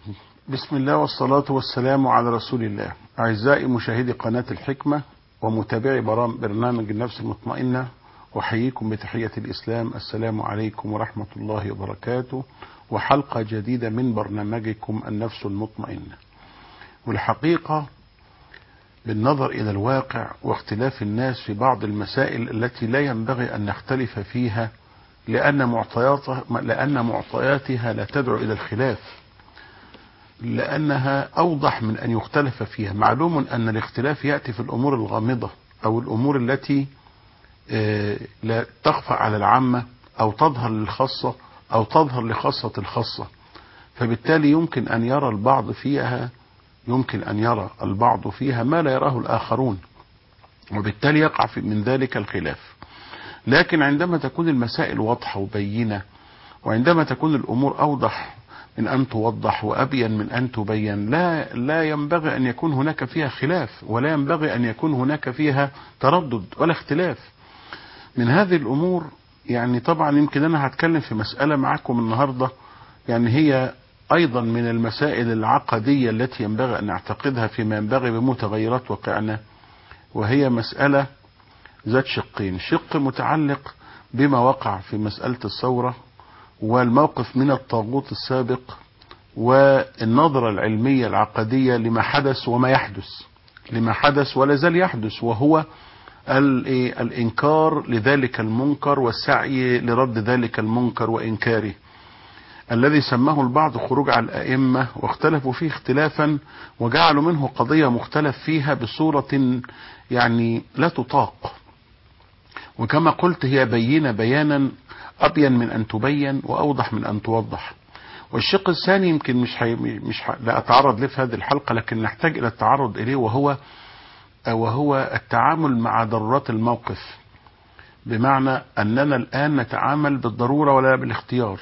بسم الله والصلاة والسلام على رسول الله أعزائي مشاهدي قناة الحكمة ومتابعي برنامج النفس المطمئنة أحييكم بتحية الإسلام السلام عليكم ورحمة الله وبركاته وحلقة جديدة من برنامجكم النفس المطمئنة والحقيقة بالنظر إلى الواقع واختلاف الناس في بعض المسائل التي لا ينبغي أن نختلف فيها لأن معطياتها لأن معطياتها لا تدعو إلى الخلاف لأنها أوضح من أن يختلف فيها معلوم أن الاختلاف يأتي في الأمور الغامضة أو الأمور التي لا تخفى على العامة أو تظهر للخاصة أو تظهر لخاصة الخاصة فبالتالي يمكن أن يرى البعض فيها يمكن أن يرى البعض فيها ما لا يراه الآخرون وبالتالي يقع في من ذلك الخلاف لكن عندما تكون المسائل واضحة وبينة وعندما تكون الأمور أوضح من أن توضح وأبين من أن تبين لا لا ينبغي أن يكون هناك فيها خلاف ولا ينبغي أن يكون هناك فيها تردد ولا اختلاف من هذه الأمور يعني طبعا يمكن أنا هتكلم في مسألة معكم النهاردة يعني هي أيضا من المسائل العقدية التي ينبغي أن نعتقدها فيما ينبغي بمتغيرات واقعنا وهي مسألة ذات شقين شق متعلق بما وقع في مسألة الثورة والموقف من الطاغوت السابق والنظرة العلمية العقدية لما حدث وما يحدث لما حدث ولا زال يحدث وهو الإنكار لذلك المنكر والسعي لرد ذلك المنكر وإنكاره الذي سماه البعض خروج على الأئمة واختلفوا فيه اختلافا وجعلوا منه قضية مختلف فيها بصورة يعني لا تطاق وكما قلت هي بينة بيانا أبين من أن تبين وأوضح من أن توضح والشق الثاني يمكن مش حي... مش ح... لا أتعرض له في هذه الحلقة لكن نحتاج إلى التعرض إليه وهو وهو التعامل مع ضرورات الموقف بمعنى أننا الآن نتعامل بالضرورة ولا بالاختيار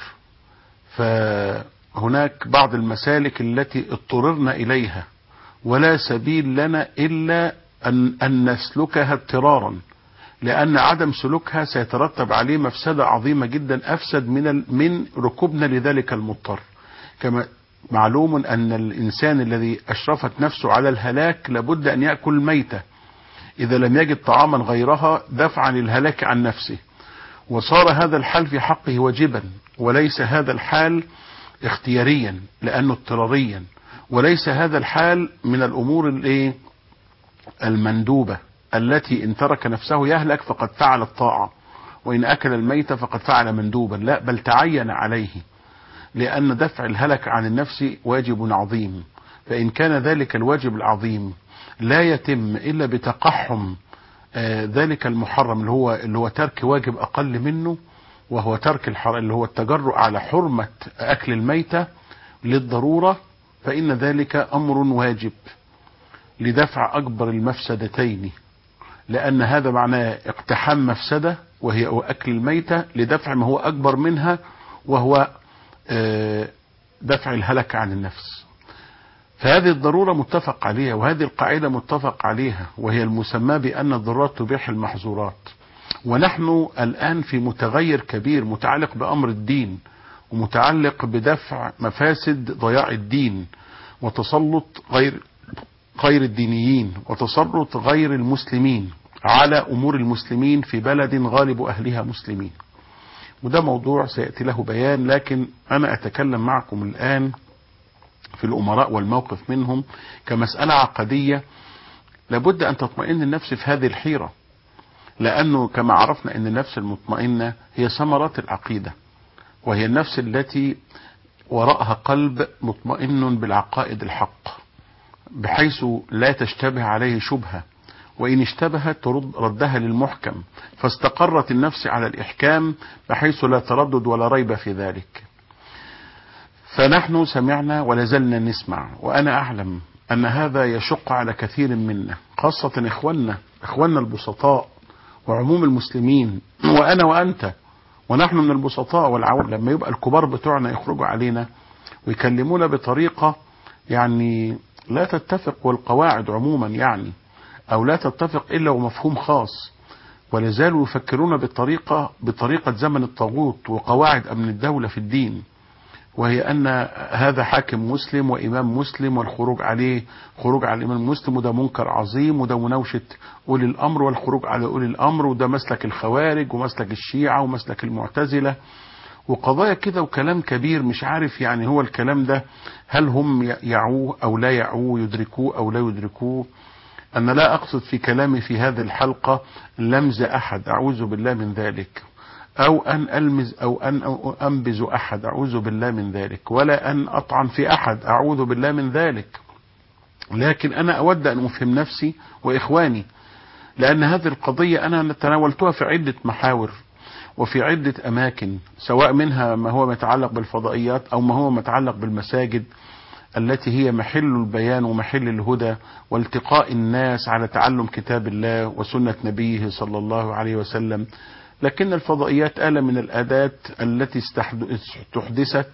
فهناك بعض المسالك التي اضطررنا إليها ولا سبيل لنا إلا أن, أن نسلكها اضطرارا لأن عدم سلوكها سيترتب عليه مفسدة عظيمة جدا أفسد من من ركوبنا لذلك المضطر كما معلوم أن الإنسان الذي أشرفت نفسه على الهلاك لابد أن يأكل ميتة إذا لم يجد طعاما غيرها دفعا للهلاك عن نفسه وصار هذا الحال في حقه واجبا وليس هذا الحال اختياريا لأنه اضطراريا وليس هذا الحال من الأمور الايه المندوبة التي إن ترك نفسه يهلك فقد فعل الطاعة وإن أكل الميت فقد فعل مندوبا لا بل تعين عليه لأن دفع الهلك عن النفس واجب عظيم فإن كان ذلك الواجب العظيم لا يتم إلا بتقحم آه ذلك المحرم اللي هو اللي هو ترك واجب أقل منه وهو ترك الحر اللي هو التجرؤ على حرمة أكل الميتة للضرورة فإن ذلك أمر واجب لدفع أكبر المفسدتين لأن هذا معناه اقتحام مفسدة وهي أكل الميتة لدفع ما هو أكبر منها وهو دفع الهلك عن النفس فهذه الضرورة متفق عليها وهذه القاعدة متفق عليها وهي المسمى بأن الضرورات تبيح المحظورات ونحن الآن في متغير كبير متعلق بأمر الدين ومتعلق بدفع مفاسد ضياع الدين وتسلط غير غير الدينيين وتسلط غير المسلمين على امور المسلمين في بلد غالب اهلها مسلمين وده موضوع سياتي له بيان لكن انا اتكلم معكم الان في الامراء والموقف منهم كمساله عقديه لابد ان تطمئن النفس في هذه الحيره لانه كما عرفنا ان النفس المطمئنه هي ثمرات العقيده وهي النفس التي وراءها قلب مطمئن بالعقائد الحق بحيث لا تشتبه عليه شبهة وإن اشتبهت ترد ردها للمحكم فاستقرت النفس على الإحكام بحيث لا تردد ولا ريب في ذلك فنحن سمعنا ولازلنا نسمع وأنا أعلم أن هذا يشق على كثير منا خاصة إخواننا إخواننا البسطاء وعموم المسلمين وأنا وأنت ونحن من البسطاء والعوام لما يبقى الكبار بتوعنا يخرجوا علينا ويكلمونا بطريقة يعني لا تتفق والقواعد عموما يعني او لا تتفق الا ومفهوم خاص ولا زالوا يفكرون بالطريقة بطريقة زمن الطاغوت وقواعد امن الدولة في الدين وهي أن هذا حاكم مسلم وإمام مسلم والخروج عليه خروج على الإمام المسلم وده منكر عظيم وده مناوشة أولي الأمر والخروج على أولي الأمر وده مسلك الخوارج ومسلك الشيعة ومسلك المعتزلة وقضايا كده وكلام كبير مش عارف يعني هو الكلام ده هل هم يعوه أو لا يعوه يدركوه أو لا يدركوه أنا لا أقصد في كلامي في هذه الحلقة لمز أحد أعوذ بالله من ذلك أو أن ألمز أو أن أنبز أحد أعوذ بالله من ذلك ولا أن أطعن في أحد أعوذ بالله من ذلك لكن أنا أود أن أفهم نفسي وإخواني لأن هذه القضية أنا تناولتها في عدة محاور وفي عدة أماكن سواء منها ما هو يتعلق بالفضائيات أو ما هو يتعلق بالمساجد التي هي محل البيان ومحل الهدى والتقاء الناس على تعلم كتاب الله وسنة نبيه صلى الله عليه وسلم لكن الفضائيات آلة من الأداة التي استحدثت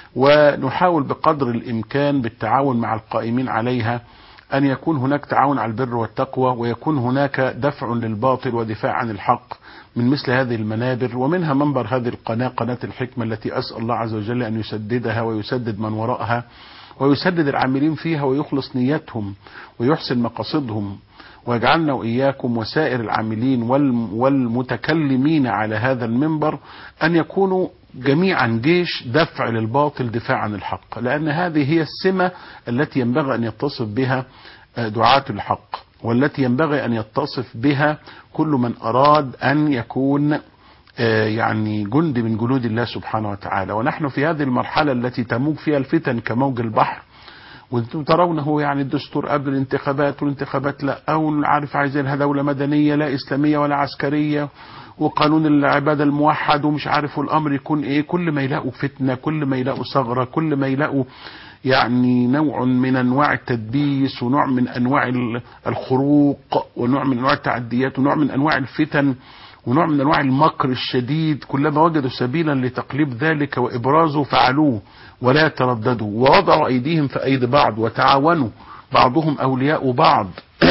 ونحاول بقدر الإمكان بالتعاون مع القائمين عليها أن يكون هناك تعاون على البر والتقوى ويكون هناك دفع للباطل ودفاع عن الحق من مثل هذه المنابر ومنها منبر هذه القناة قناة الحكمة التي أسأل الله عز وجل أن يسددها ويسدد من وراءها ويسدد العاملين فيها ويخلص نيتهم ويحسن مقاصدهم ويجعلنا وإياكم وسائر العاملين والمتكلمين على هذا المنبر أن يكونوا جميعا جيش دفع للباطل دفاع عن الحق لأن هذه هي السمة التي ينبغي أن يتصف بها دعاة الحق والتي ينبغي أن يتصف بها كل من أراد أن يكون يعني جند من جنود الله سبحانه وتعالى ونحن في هذه المرحلة التي تموج فيها الفتن كموج البحر وانتم ترونه يعني الدستور قبل الانتخابات والانتخابات لا او عارف عايزينها دولة مدنية لا اسلامية ولا عسكرية وقانون العبادة الموحد ومش عارف الامر يكون ايه كل ما يلاقوا فتنة كل ما يلاقوا ثغرة كل ما يلاقوا يعني نوع من انواع التدبيس ونوع من انواع الخروق ونوع من انواع التعديات ونوع من انواع الفتن ونوع من انواع المكر الشديد كلما وجدوا سبيلا لتقليب ذلك وابرازه فعلوه ولا ترددوا ووضعوا ايديهم في ايدي بعض وتعاونوا بعضهم اولياء بعض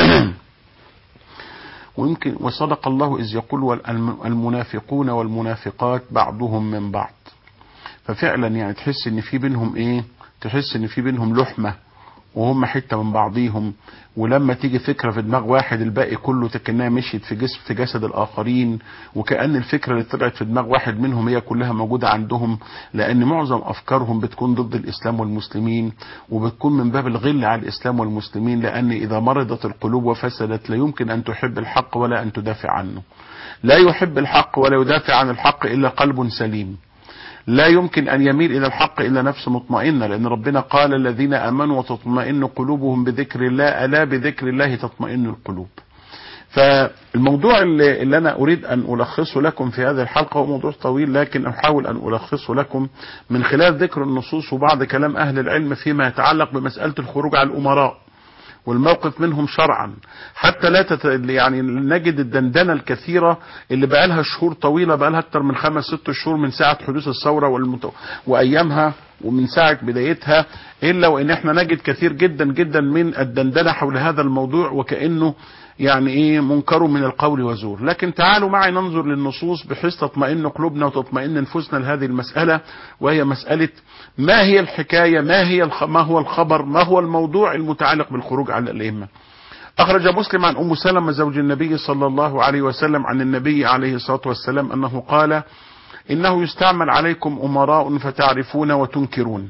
ويمكن وصدق الله اذ يقول المنافقون والمنافقات بعضهم من بعض ففعلا يعني تحس ان في بينهم ايه تحس ان في بينهم لحمه وهم حته من بعضيهم ولما تيجي فكره في دماغ واحد الباقي كله كانها مشيت في جسم في جسد الاخرين وكان الفكره اللي طلعت في دماغ واحد منهم هي كلها موجوده عندهم لان معظم افكارهم بتكون ضد الاسلام والمسلمين وبتكون من باب الغل على الاسلام والمسلمين لان اذا مرضت القلوب وفسدت لا يمكن ان تحب الحق ولا ان تدافع عنه لا يحب الحق ولا يدافع عن الحق الا قلب سليم لا يمكن أن يميل إلى الحق إلا نفس مطمئنة لأن ربنا قال الذين أمنوا وتطمئن قلوبهم بذكر الله ألا بذكر الله تطمئن القلوب فالموضوع اللي, اللي أنا أريد أن ألخصه لكم في هذه الحلقة هو موضوع طويل لكن أحاول أن ألخصه لكم من خلال ذكر النصوص وبعض كلام أهل العلم فيما يتعلق بمسألة الخروج على الأمراء والموقف منهم شرعا حتى لا تت... يعني نجد الدندنه الكثيره اللي بقى لها شهور طويله بقى لها اكثر من خمس ست شهور من ساعه حدوث الثوره والمت... وايامها ومن ساعه بدايتها الا وان احنا نجد كثير جدا جدا من الدندنه حول هذا الموضوع وكانه يعني ايه منكر من القول وزور لكن تعالوا معي ننظر للنصوص بحيث تطمئن قلوبنا وتطمئن نفوسنا لهذه المسألة وهي مسألة ما هي الحكاية ما هي الخ... ما هو الخبر ما هو الموضوع المتعلق بالخروج على الأئمة أخرج مسلم عن أم سلمة زوج النبي صلى الله عليه وسلم عن النبي عليه الصلاة والسلام أنه قال إنه يستعمل عليكم أمراء فتعرفون وتنكرون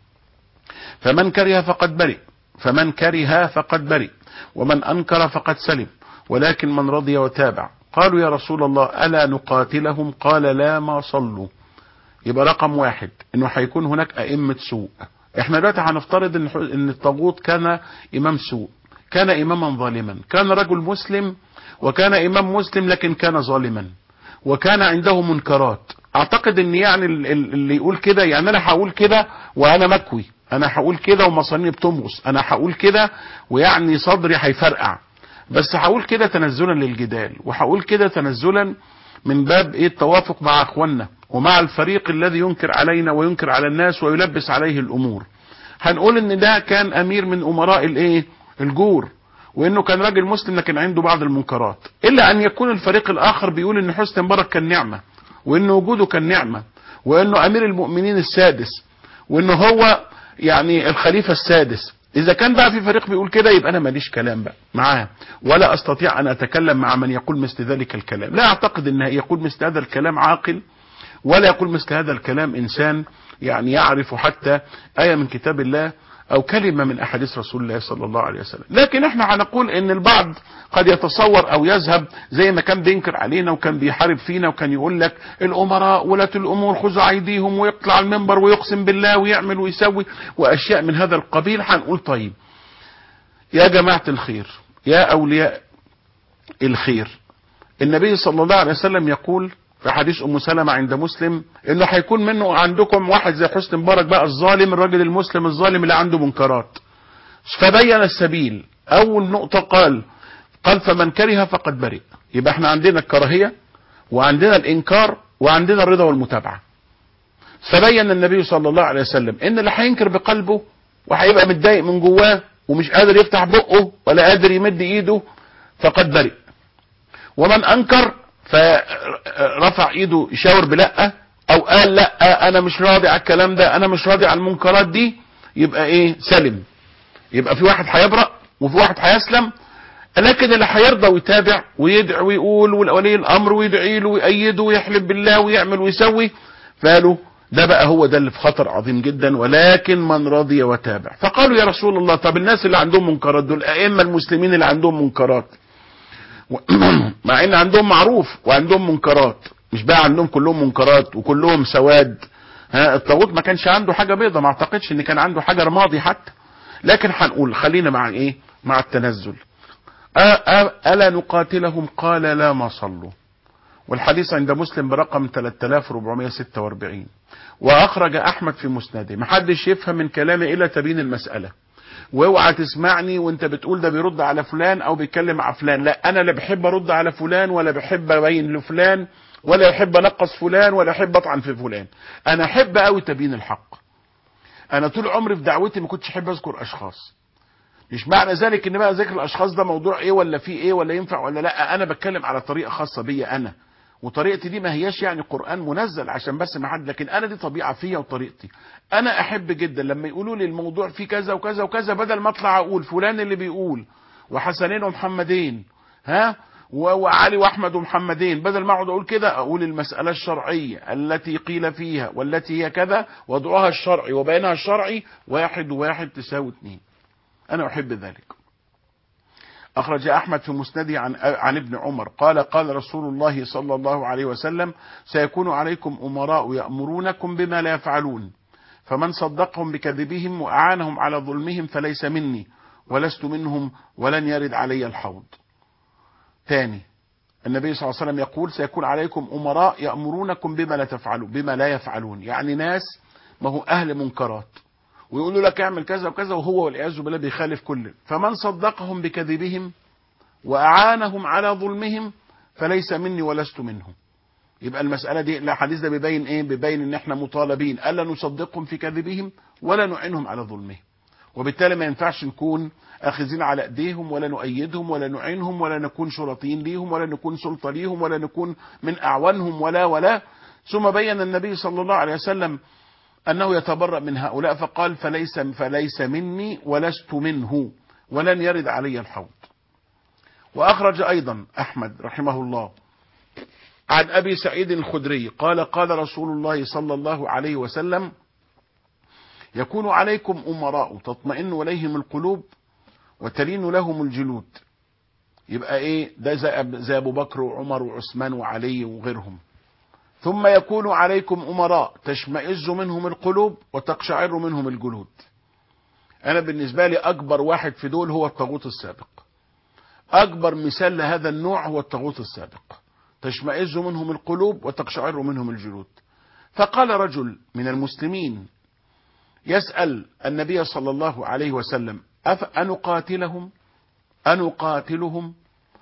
فمن كره فقد برئ فمن كره فقد برئ ومن أنكر فقد سلم ولكن من رضي وتابع قالوا يا رسول الله ألا نقاتلهم قال لا ما صلوا يبقى رقم واحد انه هيكون هناك ائمة سوء احنا دلوقتي هنفترض ان ان الطاغوت كان امام سوء كان اماما ظالما كان رجل مسلم وكان امام مسلم لكن كان ظالما وكان عنده منكرات اعتقد ان يعني اللي يقول كده يعني انا هقول كده وانا مكوي انا هقول كده ومصاني بتمغص انا هقول كده ويعني صدري هيفرقع بس هقول كده تنزلا للجدال وهقول كده تنزلا من باب ايه التوافق مع اخواننا ومع الفريق الذي ينكر علينا وينكر على الناس ويلبس عليه الامور هنقول ان ده كان امير من امراء الايه الجور وانه كان راجل مسلم لكن عنده بعض المنكرات الا ان يكون الفريق الاخر بيقول ان حسني مبارك كان نعمه وان وجوده كان نعمه وانه امير المؤمنين السادس وان هو يعني الخليفة السادس اذا كان بقى في فريق بيقول كده يبقى انا ماليش كلام بقى معاه ولا استطيع ان اتكلم مع من يقول مثل ذلك الكلام لا اعتقد ان يقول مثل هذا الكلام عاقل ولا يقول مثل هذا الكلام انسان يعني يعرف حتى آية من كتاب الله او كلمة من احاديث رسول الله صلى الله عليه وسلم لكن احنا هنقول ان البعض قد يتصور او يذهب زي ما كان بينكر علينا وكان بيحارب فينا وكان يقول لك الامراء ولاة الامور خذوا ايديهم ويطلع المنبر ويقسم بالله ويعمل ويسوي واشياء من هذا القبيل هنقول طيب يا جماعة الخير يا اولياء الخير النبي صلى الله عليه وسلم يقول في حديث ام سلمة عند مسلم انه هيكون منه عندكم واحد زي حسن مبارك بقى الظالم الراجل المسلم الظالم اللي عنده منكرات فبين السبيل اول نقطة قال قال فمن كره فقد برئ يبقى احنا عندنا الكراهية وعندنا الانكار وعندنا الرضا والمتابعة فبين النبي صلى الله عليه وسلم ان اللي هينكر بقلبه وهيبقى متضايق من جواه ومش قادر يفتح بقه ولا قادر يمد ايده فقد برئ ومن انكر فرفع ايده يشاور بلأ او قال لا انا مش راضي على الكلام ده انا مش راضي على المنكرات دي يبقى ايه سلم يبقى في واحد هيبرأ وفي واحد هيسلم لكن اللي هيرضى ويتابع ويدعي ويقول ولي الامر ويدعي له ويأيده ويحلف بالله ويعمل ويسوي فقالوا ده بقى هو ده اللي في خطر عظيم جدا ولكن من رضي وتابع فقالوا يا رسول الله طب الناس اللي عندهم منكرات دول الائمه المسلمين اللي عندهم منكرات مع ان عندهم معروف وعندهم منكرات مش بقى عندهم كلهم منكرات وكلهم سواد ها الطاغوت ما كانش عنده حاجه بيضه ما اعتقدش ان كان عنده حاجه رمادي حتى لكن هنقول خلينا مع ايه مع التنزل الا نقاتلهم قال لا ما صلوا والحديث عند مسلم برقم 3446 واخرج احمد في مسنده محدش يفهم من كلامي الا تبين المساله واوعى تسمعني وانت بتقول ده بيرد على فلان او بيتكلم مع فلان لا انا لا بحب ارد على فلان ولا بحب ابين لفلان ولا احب انقص فلان ولا احب اطعن في فلان انا احب قوي تبيين الحق انا طول عمري في دعوتي ما كنتش احب اذكر اشخاص مش معنى ذلك ان بقى ذكر الاشخاص ده موضوع ايه ولا فيه ايه ولا ينفع ولا لا انا بتكلم على طريقه خاصه بيا انا وطريقتي دي ما هياش يعني قرآن منزل عشان بس ما حد لكن انا دي طبيعة فيا وطريقتي انا احب جدا لما يقولوا لي الموضوع فيه كذا وكذا وكذا بدل ما اطلع اقول فلان اللي بيقول وحسنين ومحمدين ها وعلي واحمد ومحمدين بدل ما اقعد اقول كده اقول المسألة الشرعية التي قيل فيها والتي هي كذا وضعها الشرعي وبينها الشرعي واحد وواحد تساوي اثنين انا احب ذلك أخرج أحمد في مسنده عن, عن ابن عمر قال قال رسول الله صلى الله عليه وسلم سيكون عليكم أمراء يأمرونكم بما لا يفعلون فمن صدقهم بكذبهم وأعانهم على ظلمهم فليس مني ولست منهم ولن يرد علي الحوض ثاني النبي صلى الله عليه وسلم يقول سيكون عليكم أمراء يأمرونكم بما لا تفعلون بما لا يفعلون يعني ناس ما هو أهل منكرات ويقولوا لك اعمل كذا وكذا وهو والعياذ بالله بيخالف كل فمن صدقهم بكذبهم واعانهم على ظلمهم فليس مني ولست منهم يبقى المسألة دي الحديث ده بيبين ايه بيبين ان احنا مطالبين الا نصدقهم في كذبهم ولا نعينهم على ظلمهم وبالتالي ما ينفعش نكون اخذين على ايديهم ولا نؤيدهم ولا نعينهم ولا نكون شرطين ليهم ولا نكون سلطة ليهم ولا نكون من اعوانهم ولا ولا ثم بين النبي صلى الله عليه وسلم أنه يتبرأ من هؤلاء فقال فليس, فليس مني ولست منه ولن يرد علي الحوض وأخرج أيضا أحمد رحمه الله عن أبي سعيد الخدري قال قال رسول الله صلى الله عليه وسلم يكون عليكم أمراء تطمئن إليهم القلوب وتلين لهم الجلود يبقى ايه ده زي ابو بكر وعمر وعثمان وعلي وغيرهم ثم يكون عليكم أمراء تشمئز منهم القلوب وتقشعر منهم الجلود أنا بالنسبة لي أكبر واحد في دول هو الطاغوت السابق أكبر مثال لهذا النوع هو الطاغوت السابق تشمئز منهم القلوب وتقشعر منهم الجلود فقال رجل من المسلمين يسأل النبي صلى الله عليه وسلم أنقاتلهم أنقاتلهم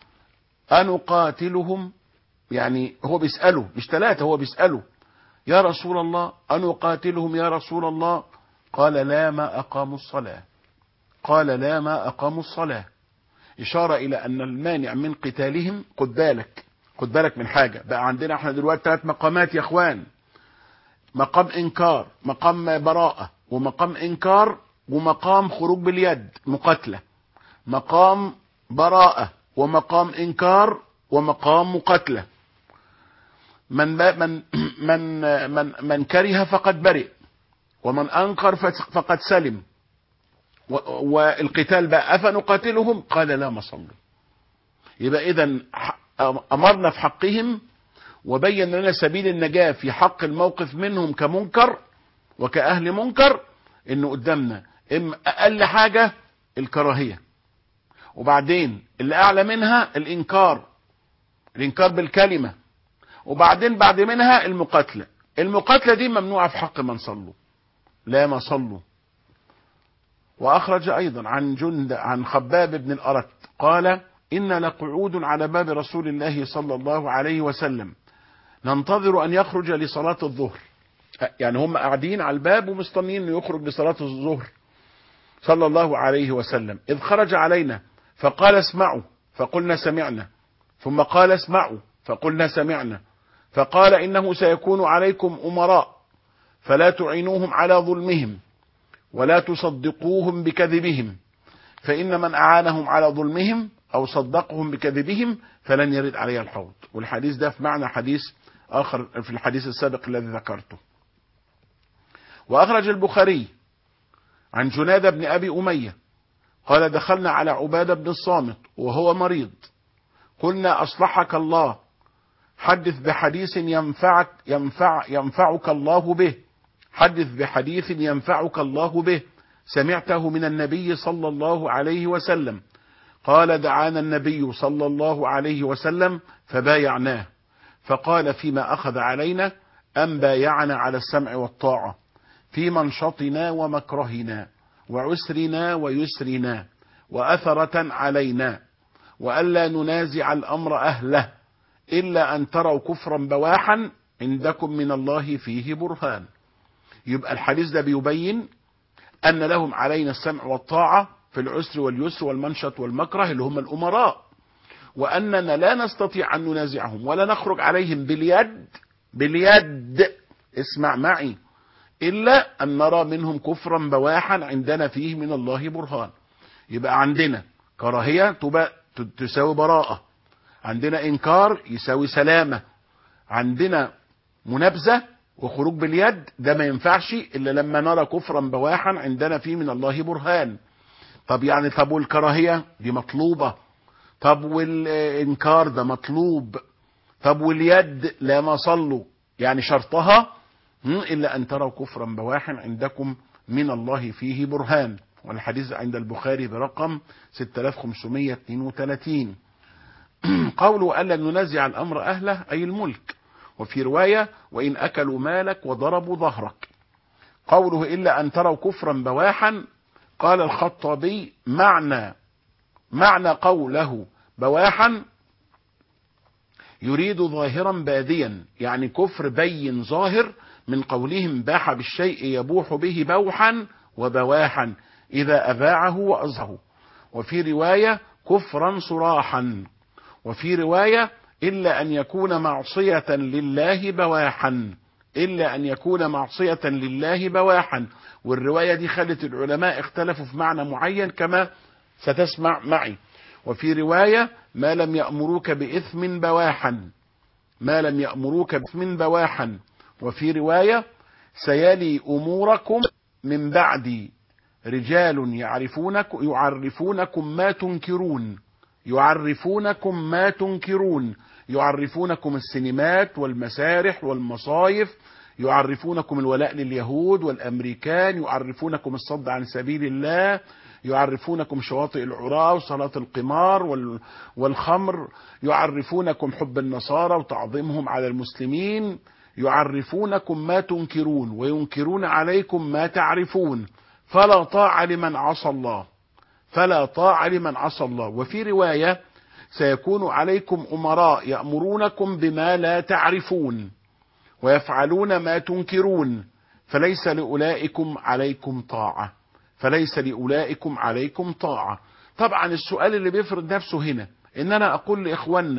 أنقاتلهم يعني هو بيسأله مش ثلاثة هو بيسأله يا رسول الله أنقاتلهم يا رسول الله قال لا ما أقاموا الصلاة قال لا ما أقاموا الصلاة إشارة إلى أن المانع من قتالهم خد بالك خد بالك من حاجة بقى عندنا احنا دلوقتي ثلاث مقامات يا اخوان مقام انكار مقام براءة ومقام انكار ومقام خروج باليد مقاتلة مقام براءة ومقام انكار ومقام مقاتلة من من من من من كره فقد برئ ومن انكر فقد سلم والقتال بقى افنقاتلهم قال لا ما صلوا يبقى اذا امرنا في حقهم وبين لنا سبيل النجاة في حق الموقف منهم كمنكر وكأهل منكر انه قدامنا اما اقل حاجة الكراهية وبعدين اللي اعلى منها الانكار الانكار بالكلمة وبعدين بعد منها المقاتلة المقاتلة دي ممنوعة في حق من صلوا لا ما صلوا واخرج ايضا عن جند عن خباب بن الارت قال ان لقعود على باب رسول الله صلى الله عليه وسلم ننتظر ان يخرج لصلاة الظهر يعني هم قاعدين على الباب ومستنيين انه يخرج لصلاة الظهر صلى الله عليه وسلم اذ خرج علينا فقال اسمعوا فقلنا سمعنا ثم قال اسمعوا فقلنا سمعنا فقال انه سيكون عليكم امراء فلا تعينوهم على ظلمهم ولا تصدقوهم بكذبهم فان من اعانهم على ظلمهم او صدقهم بكذبهم فلن يرد عليه الحوض والحديث ده في معنى حديث اخر في الحديث السابق الذي ذكرته واخرج البخاري عن جناد بن ابي اميه قال دخلنا على عباده بن الصامت وهو مريض قلنا اصلحك الله حدث بحديث ينفعك ينفع ينفعك الله به حدث بحديث ينفعك الله به سمعته من النبي صلى الله عليه وسلم قال دعانا النبي صلى الله عليه وسلم فبايعناه فقال فيما اخذ علينا ان بايعنا على السمع والطاعه في منشطنا ومكرهنا وعسرنا ويسرنا واثره علينا والا ننازع الامر اهله الا ان تروا كفرا بواحا عندكم من الله فيه برهان يبقى الحديث ده بيبين ان لهم علينا السمع والطاعه في العسر واليسر والمنشط والمكره اللي هم الامراء واننا لا نستطيع ان ننازعهم ولا نخرج عليهم باليد باليد اسمع معي الا ان نرى منهم كفرا بواحا عندنا فيه من الله برهان يبقى عندنا كراهيه تبقى تساوي براءه عندنا انكار يساوي سلامه عندنا منابذه وخروج باليد ده ما ينفعش الا لما نرى كفرا بواحا عندنا فيه من الله برهان طب يعني طب والكراهيه دي مطلوبه طب والانكار ده مطلوب طب واليد لا ما صلوا يعني شرطها الا ان تروا كفرا بواحا عندكم من الله فيه برهان والحديث عند البخاري برقم 6532 قوله ألا ننازع الأمر أهله أي الملك وفي رواية وإن أكلوا مالك وضربوا ظهرك قوله إلا أن تروا كفرا بواحا قال الخطابي معنى معنى قوله بواحا يريد ظاهرا باديا يعني كفر بين ظاهر من قولهم باح بالشيء يبوح به بوحا وبواحا إذا أذاعه وأظهره وفي رواية كفرا صراحا وفي رواية إلا أن يكون معصية لله بواحا إلا أن يكون معصية لله بواحا والرواية دي خلت العلماء اختلفوا في معنى معين كما ستسمع معي وفي رواية ما لم يأمروك بإثم بواحا ما لم يأمروك بإثم بواحا وفي رواية سيلي أموركم من بعدي رجال يعرفونكم يعرفونكم ما تنكرون يعرفونكم ما تنكرون يعرفونكم السينمات والمسارح والمصايف يعرفونكم الولاء لليهود والامريكان يعرفونكم الصد عن سبيل الله يعرفونكم شواطئ العراة وصلاة القمار والخمر يعرفونكم حب النصارى وتعظيمهم على المسلمين يعرفونكم ما تنكرون وينكرون عليكم ما تعرفون فلا طاعة لمن عصى الله فلا طاعة لمن عصى الله وفي رواية سيكون عليكم أمراء يأمرونكم بما لا تعرفون ويفعلون ما تنكرون فليس لأولئكم عليكم طاعة فليس لأولئكم عليكم طاعة طبعا السؤال اللي بيفرض نفسه هنا ان انا اقول لاخواننا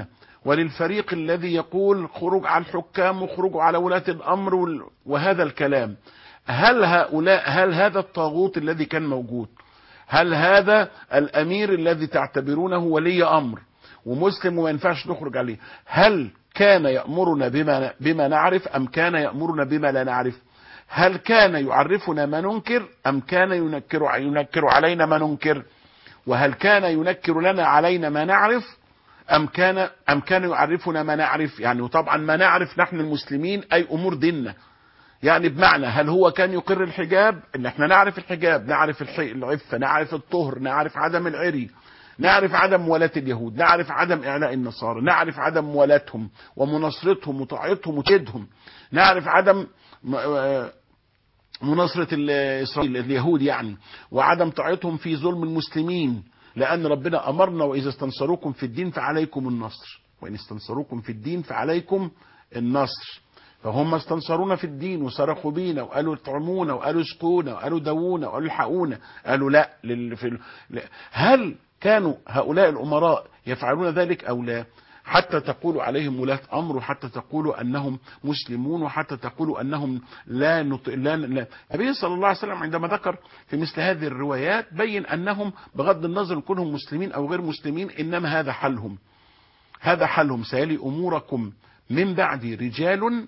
وللفريق الذي يقول خروج على الحكام وخروج على ولاة الأمر وال- وهذا الكلام هل هؤلاء هل هذا الطاغوت الذي كان موجود هل هذا الأمير الذي تعتبرونه ولي أمر ومسلم وما ينفعش نخرج عليه هل كان يأمرنا بما, بما نعرف أم كان يأمرنا بما لا نعرف هل كان يعرفنا ما ننكر أم كان ينكر, ينكر علينا ما ننكر وهل كان ينكر لنا علينا ما نعرف أم كان أم كان يعرفنا ما نعرف يعني وطبعا ما نعرف نحن المسلمين أي أمور ديننا يعني بمعنى هل هو كان يقر الحجاب ان احنا نعرف الحجاب نعرف الح- العفة نعرف الطهر نعرف عدم العري نعرف عدم موالاة اليهود نعرف عدم إعلاء النصارى نعرف عدم موالاتهم ومناصرتهم وطاعتهم وكيدهم نعرف عدم م- آه مناصرة ال- إسرائيل اليهود يعني وعدم طاعتهم في ظلم المسلمين لأن ربنا أمرنا وإذا استنصروكم في الدين فعليكم النصر وإن استنصروكم في الدين فعليكم النصر فهم استنصرونا في الدين وصرخوا بينا وقالوا اطعمونا وقالوا اسقونا وقالوا دوونا وقالوا الحقونا قالوا لا لل... في... ال- لا. هل كانوا هؤلاء الأمراء يفعلون ذلك أو لا حتى تقولوا عليهم ولاة أمر وحتى تقولوا أنهم مسلمون وحتى تقولوا أنهم لا نط... لا لا النبي صلى الله عليه وسلم عندما ذكر في مثل هذه الروايات بين أنهم بغض النظر كونهم مسلمين أو غير مسلمين إنما هذا حلهم هذا حلهم سيلي أموركم من بعد رجال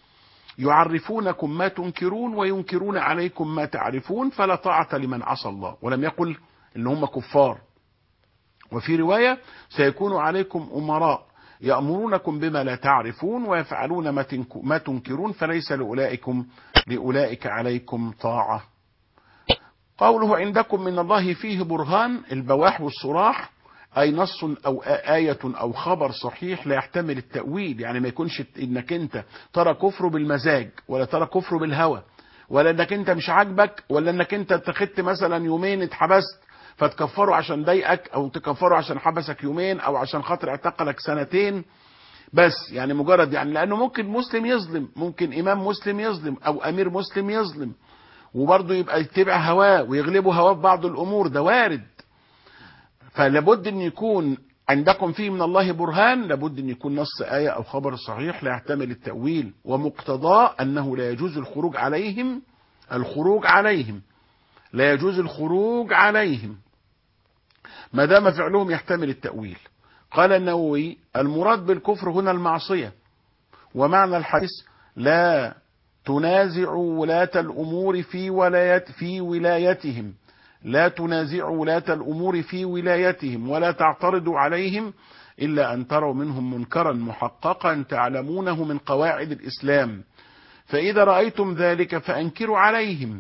يعرفونكم ما تنكرون وينكرون عليكم ما تعرفون فلا طاعة لمن عصى الله ولم يقل ان هم كفار وفي رواية سيكون عليكم أمراء يأمرونكم بما لا تعرفون ويفعلون ما تنك- ما تنكرون فليس لأولئكم لأولئك عليكم طاعة قوله عندكم من الله فيه برهان البواح والصراح أي نص أو آية أو خبر صحيح لا يحتمل التأويل يعني ما يكونش إنك أنت ترى كفره بالمزاج ولا ترى كفره بالهوى ولا إنك أنت مش عاجبك ولا إنك أنت اتخذت مثلا يومين اتحبست فتكفره عشان ضايقك أو تكفره عشان حبسك يومين أو عشان خاطر اعتقلك سنتين بس يعني مجرد يعني لأنه ممكن مسلم يظلم ممكن إمام مسلم يظلم أو أمير مسلم يظلم وبرضه يبقى يتبع هواه ويغلبه هواه في بعض الأمور ده وارد فلابد ان يكون عندكم فيه من الله برهان لابد ان يكون نص آية او خبر صحيح لا يحتمل التأويل ومقتضاه انه لا يجوز الخروج عليهم الخروج عليهم لا يجوز الخروج عليهم ما دام فعلهم يحتمل التأويل قال النووي المراد بالكفر هنا المعصية ومعنى الحديث لا تنازعوا ولاة الأمور في ولاية في ولايتهم لا تنازعوا ولاة الأمور في ولايتهم ولا تعترضوا عليهم إلا أن تروا منهم منكرا محققا تعلمونه من قواعد الإسلام فإذا رأيتم ذلك فأنكروا عليهم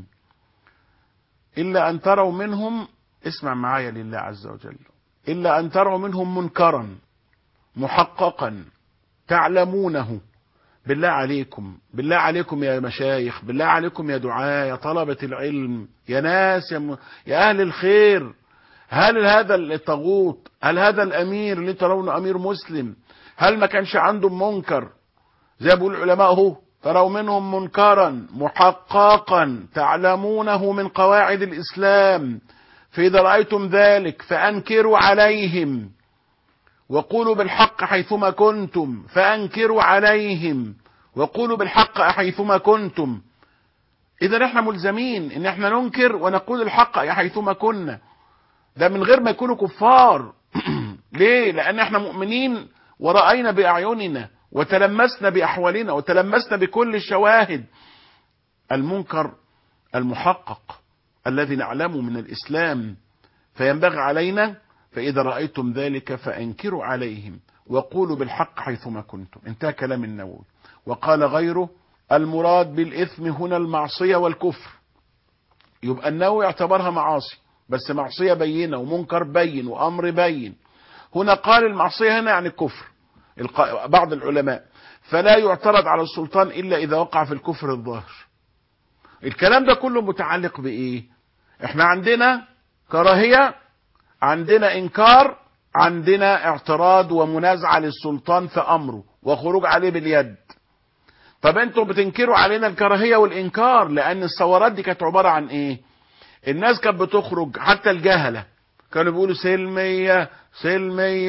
إلا أن تروا منهم اسمع معايا لله عز وجل إلا أن تروا منهم منكرا محققا تعلمونه بالله عليكم بالله عليكم يا مشايخ بالله عليكم يا دعاة يا طلبة العلم يا ناس يا, م... يا أهل الخير هل هذا الطاغوت هل هذا الأمير اللي ترونه أمير مسلم هل ما كانش عنده منكر زي ما بيقول العلماء اهو تروا منهم منكرا محققا تعلمونه من قواعد الإسلام فإذا رأيتم ذلك فأنكروا عليهم وقولوا بالحق حيثما كنتم فأنكروا عليهم وقولوا بالحق حيثما كنتم إذا احنا ملزمين ان احنا ننكر ونقول الحق حيثما كنا ده من غير ما يكونوا كفار ليه لأن احنا مؤمنين ورأينا بأعيننا وتلمسنا بأحوالنا وتلمسنا بكل الشواهد المنكر المحقق الذي نعلمه من الإسلام فينبغي علينا فإذا رأيتم ذلك فأنكروا عليهم وقولوا بالحق حيثما كنتم انتهى كلام النووي وقال غيره المراد بالإثم هنا المعصية والكفر يبقى النووي اعتبرها معاصي بس معصية بينة ومنكر بين وأمر بين هنا قال المعصية هنا يعني الكفر الق- بعض العلماء فلا يعترض على السلطان إلا إذا وقع في الكفر الظاهر الكلام ده كله متعلق بإيه احنا عندنا كراهية عندنا انكار عندنا اعتراض ومنازعة للسلطان في امره وخروج عليه باليد طب انتوا بتنكروا علينا الكراهية والانكار لان الثورات دي كانت عبارة عن ايه الناس كانت بتخرج حتى الجهلة كانوا بيقولوا سلمية سلمية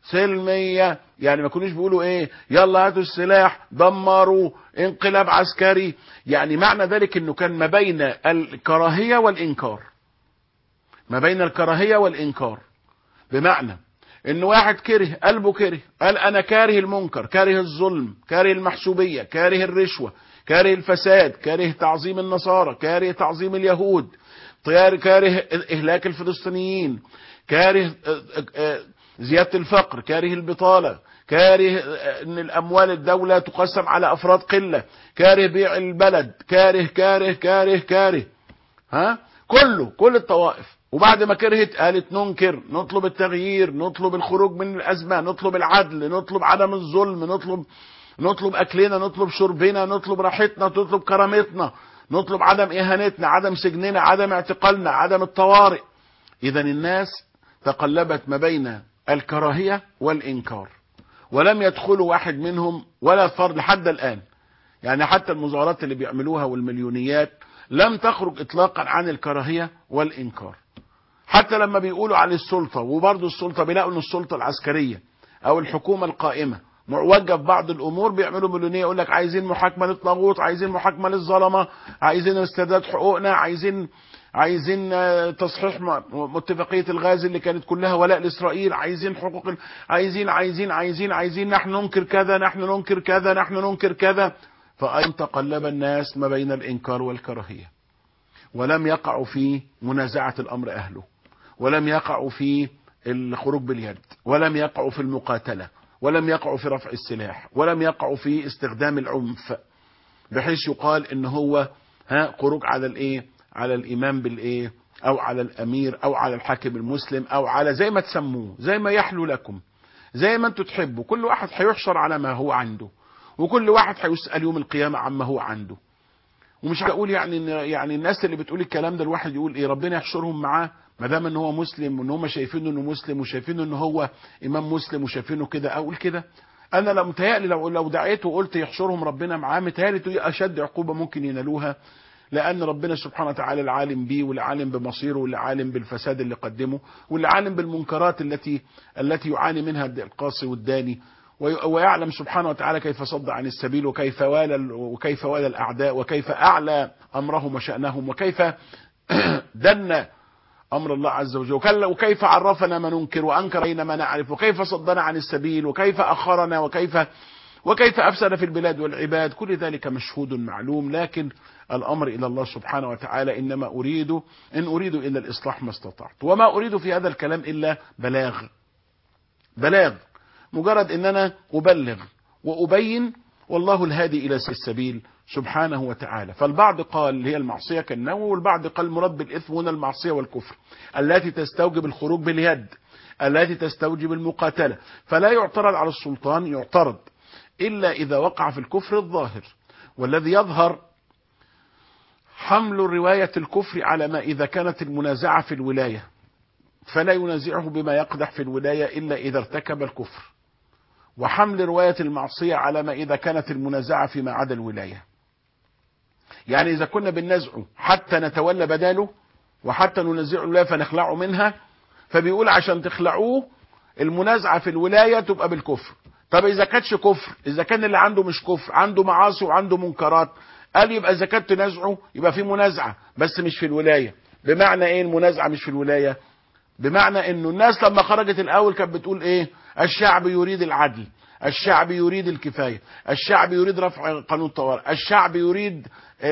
سلمية يعني ما كانوش بيقولوا ايه يلا هاتوا السلاح دمروا انقلاب عسكري يعني معنى ذلك انه كان ما بين الكراهية والانكار ما بين الكراهية والانكار بمعنى ان واحد كره قلبه كره قال انا كاره المنكر كاره الظلم كاره المحسوبية كاره الرشوة كاره الفساد كاره تعظيم النصارى كاره تعظيم اليهود كاره اهلاك الفلسطينيين كاره زيادة الفقر كاره البطالة كاره ان الاموال الدولة تقسم على افراد قلة كاره بيع البلد كاره كاره كاره كاره ها كله كل الطوائف وبعد ما كرهت قالت ننكر نطلب التغيير نطلب الخروج من الازمة نطلب العدل نطلب عدم الظلم نطلب نطلب اكلنا نطلب شربنا نطلب راحتنا نطلب كرامتنا نطلب عدم اهانتنا عدم سجننا عدم اعتقالنا عدم الطوارئ اذا الناس تقلبت ما بين الكراهية والإنكار ولم يدخلوا واحد منهم ولا فرد لحد الآن يعني حتى المظاهرات اللي بيعملوها والمليونيات لم تخرج إطلاقا عن الكراهية والإنكار حتى لما بيقولوا عن السلطة وبرضه السلطة بيلاقوا أن السلطة العسكرية أو الحكومة القائمة معوجة في بعض الأمور بيعملوا مليونية يقول لك عايزين محاكمة للطاغوت عايزين محاكمة للظلمة عايزين استرداد حقوقنا عايزين عايزين تصحيح متفقية الغاز اللي كانت كلها ولاء لإسرائيل عايزين حقوق عايزين عايزين عايزين عايزين نحن ننكر كذا نحن ننكر كذا نحن ننكر كذا فأيضا تقلب الناس ما بين الإنكار والكراهية ولم يقعوا في منازعة الأمر أهله ولم يقعوا في الخروج باليد ولم يقعوا في المقاتلة ولم يقعوا في رفع السلاح ولم يقعوا في استخدام العنف بحيث يقال ان هو ها خروج على الايه على الامام بالايه او على الامير او على الحاكم المسلم او على زي ما تسموه زي ما يحلو لكم زي ما انتوا تحبوا كل واحد هيحشر على ما هو عنده وكل واحد هيسال يوم القيامه عما هو عنده ومش هقول يعني إن يعني الناس اللي بتقول الكلام ده الواحد يقول ايه ربنا يحشرهم معاه ما دام ان هو مسلم وان هم شايفينه انه مسلم وشايفينه ان هو امام مسلم وشايفينه كده اقول كده انا لو متهيألي لو لو دعيت وقلت يحشرهم ربنا معاه متهيألي دي اشد عقوبه ممكن ينالوها لان ربنا سبحانه وتعالى العالم بيه والعالم بمصيره والعالم بالفساد اللي قدمه والعالم بالمنكرات التي التي يعاني منها القاصي والداني ويعلم سبحانه وتعالى كيف صد عن السبيل وكيف والى وكيف والى الاعداء وكيف اعلى امرهم وشانهم وكيف دن امر الله عز وجل وكيف عرفنا ما ننكر وانكر اين ما نعرف وكيف صدنا عن السبيل وكيف اخرنا وكيف وكيف افسد في البلاد والعباد كل ذلك مشهود معلوم لكن الامر الى الله سبحانه وتعالى انما اريد ان اريد الا الاصلاح ما استطعت وما اريد في هذا الكلام الا بلاغ بلاغ مجرد ان انا ابلغ وابين والله الهادي الى السبيل سبحانه وتعالى فالبعض قال هي المعصية كالنوم والبعض قال مراد بالإثم هنا المعصية والكفر التي تستوجب الخروج باليد التي تستوجب المقاتلة فلا يعترض على السلطان يعترض إلا إذا وقع في الكفر الظاهر والذي يظهر حمل رواية الكفر على ما إذا كانت المنازعة في الولاية فلا ينازعه بما يقدح في الولاية إلا إذا ارتكب الكفر وحمل رواية المعصية على ما إذا كانت المنازعة فيما عدا الولاية يعني إذا كنا بننازعه حتى نتولى بداله وحتى ننازعه الولاية فنخلعه منها فبيقول عشان تخلعوه المنازعة في الولاية تبقى بالكفر طب إذا كانتش كفر إذا كان اللي عنده مش كفر عنده معاصي وعنده منكرات قال يبقى إذا كانت تنازعه يبقى في منازعة بس مش في الولاية بمعنى إيه المنازعة مش في الولاية بمعنى إنه الناس لما خرجت الأول كانت بتقول إيه الشعب يريد العدل الشعب يريد الكفاية الشعب يريد رفع قانون الطوارئ الشعب يريد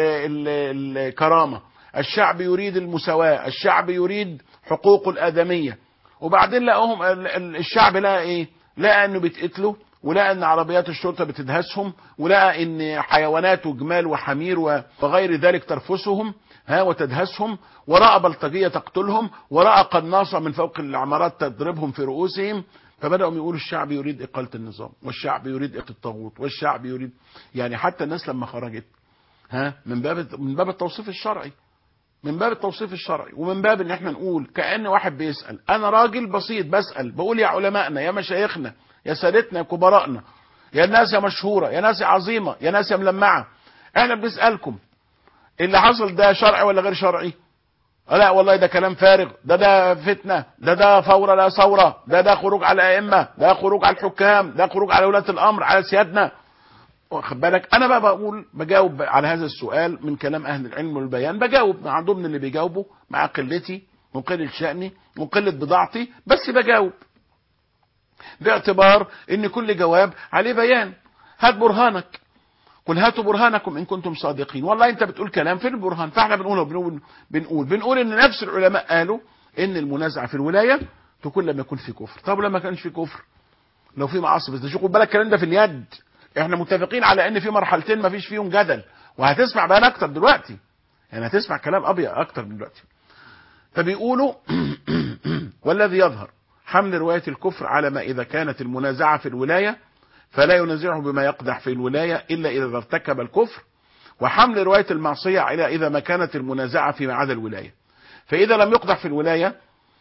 الكرامة الشعب يريد المساواة الشعب يريد حقوق الآدمية وبعدين لقوهم الشعب لقى ايه لقى انه بيتقتلوا ولقى ان عربيات الشرطة بتدهسهم ولقى ان حيوانات وجمال وحمير وغير ذلك ترفسهم ها وتدهسهم ورأى بلطجية تقتلهم ورأى قناصة من فوق العمارات تضربهم في رؤوسهم فبدأوا يقولوا الشعب يريد إقالة النظام والشعب يريد إقالة الطاغوت والشعب يريد يعني حتى الناس لما خرجت ها من باب من باب التوصيف الشرعي من باب التوصيف الشرعي ومن باب ان احنا نقول كأن واحد بيسأل انا راجل بسيط بسأل بقول يا علمائنا يا مشايخنا يا سادتنا يا كبراءنا يا ناس يا مشهورة يا ناس يا عظيمة يا ناس يا ملمعة احنا بنسألكم اللي حصل ده شرعي ولا غير شرعي لا والله ده كلام فارغ ده ده فتنه ده ده ثوره لا ثوره ده ده خروج على الائمه ده خروج على الحكام ده خروج على ولاة الامر على سيادنا واخد بالك انا بقى بقول بجاوب على هذا السؤال من كلام اهل العلم والبيان بجاوب مع ضمن اللي بيجاوبوا مع قلتي وقله شاني وقله بضاعتي بس بجاوب باعتبار ان كل جواب عليه بيان هات برهانك قل هاتوا برهانكم ان كنتم صادقين والله انت بتقول كلام فين البرهان فاحنا بنقول بنقول بنقول بنقول ان نفس العلماء قالوا ان المنازعه في الولايه تكون لما يكون في كفر طب لما كانش في كفر لو في معاصي بس خد بالك الكلام ده في اليد احنا متفقين على ان في مرحلتين ما فيش فيهم جدل وهتسمع بقى اكتر دلوقتي يعني هتسمع كلام ابيض اكتر دلوقتي فبيقولوا والذي يظهر حمل روايه الكفر على ما اذا كانت المنازعه في الولايه فلا ينازعه بما يقدح في الولايه الا اذا ارتكب الكفر وحمل روايه المعصيه على اذا ما كانت المنازعه فيما عدا الولايه فاذا لم يقدح في الولايه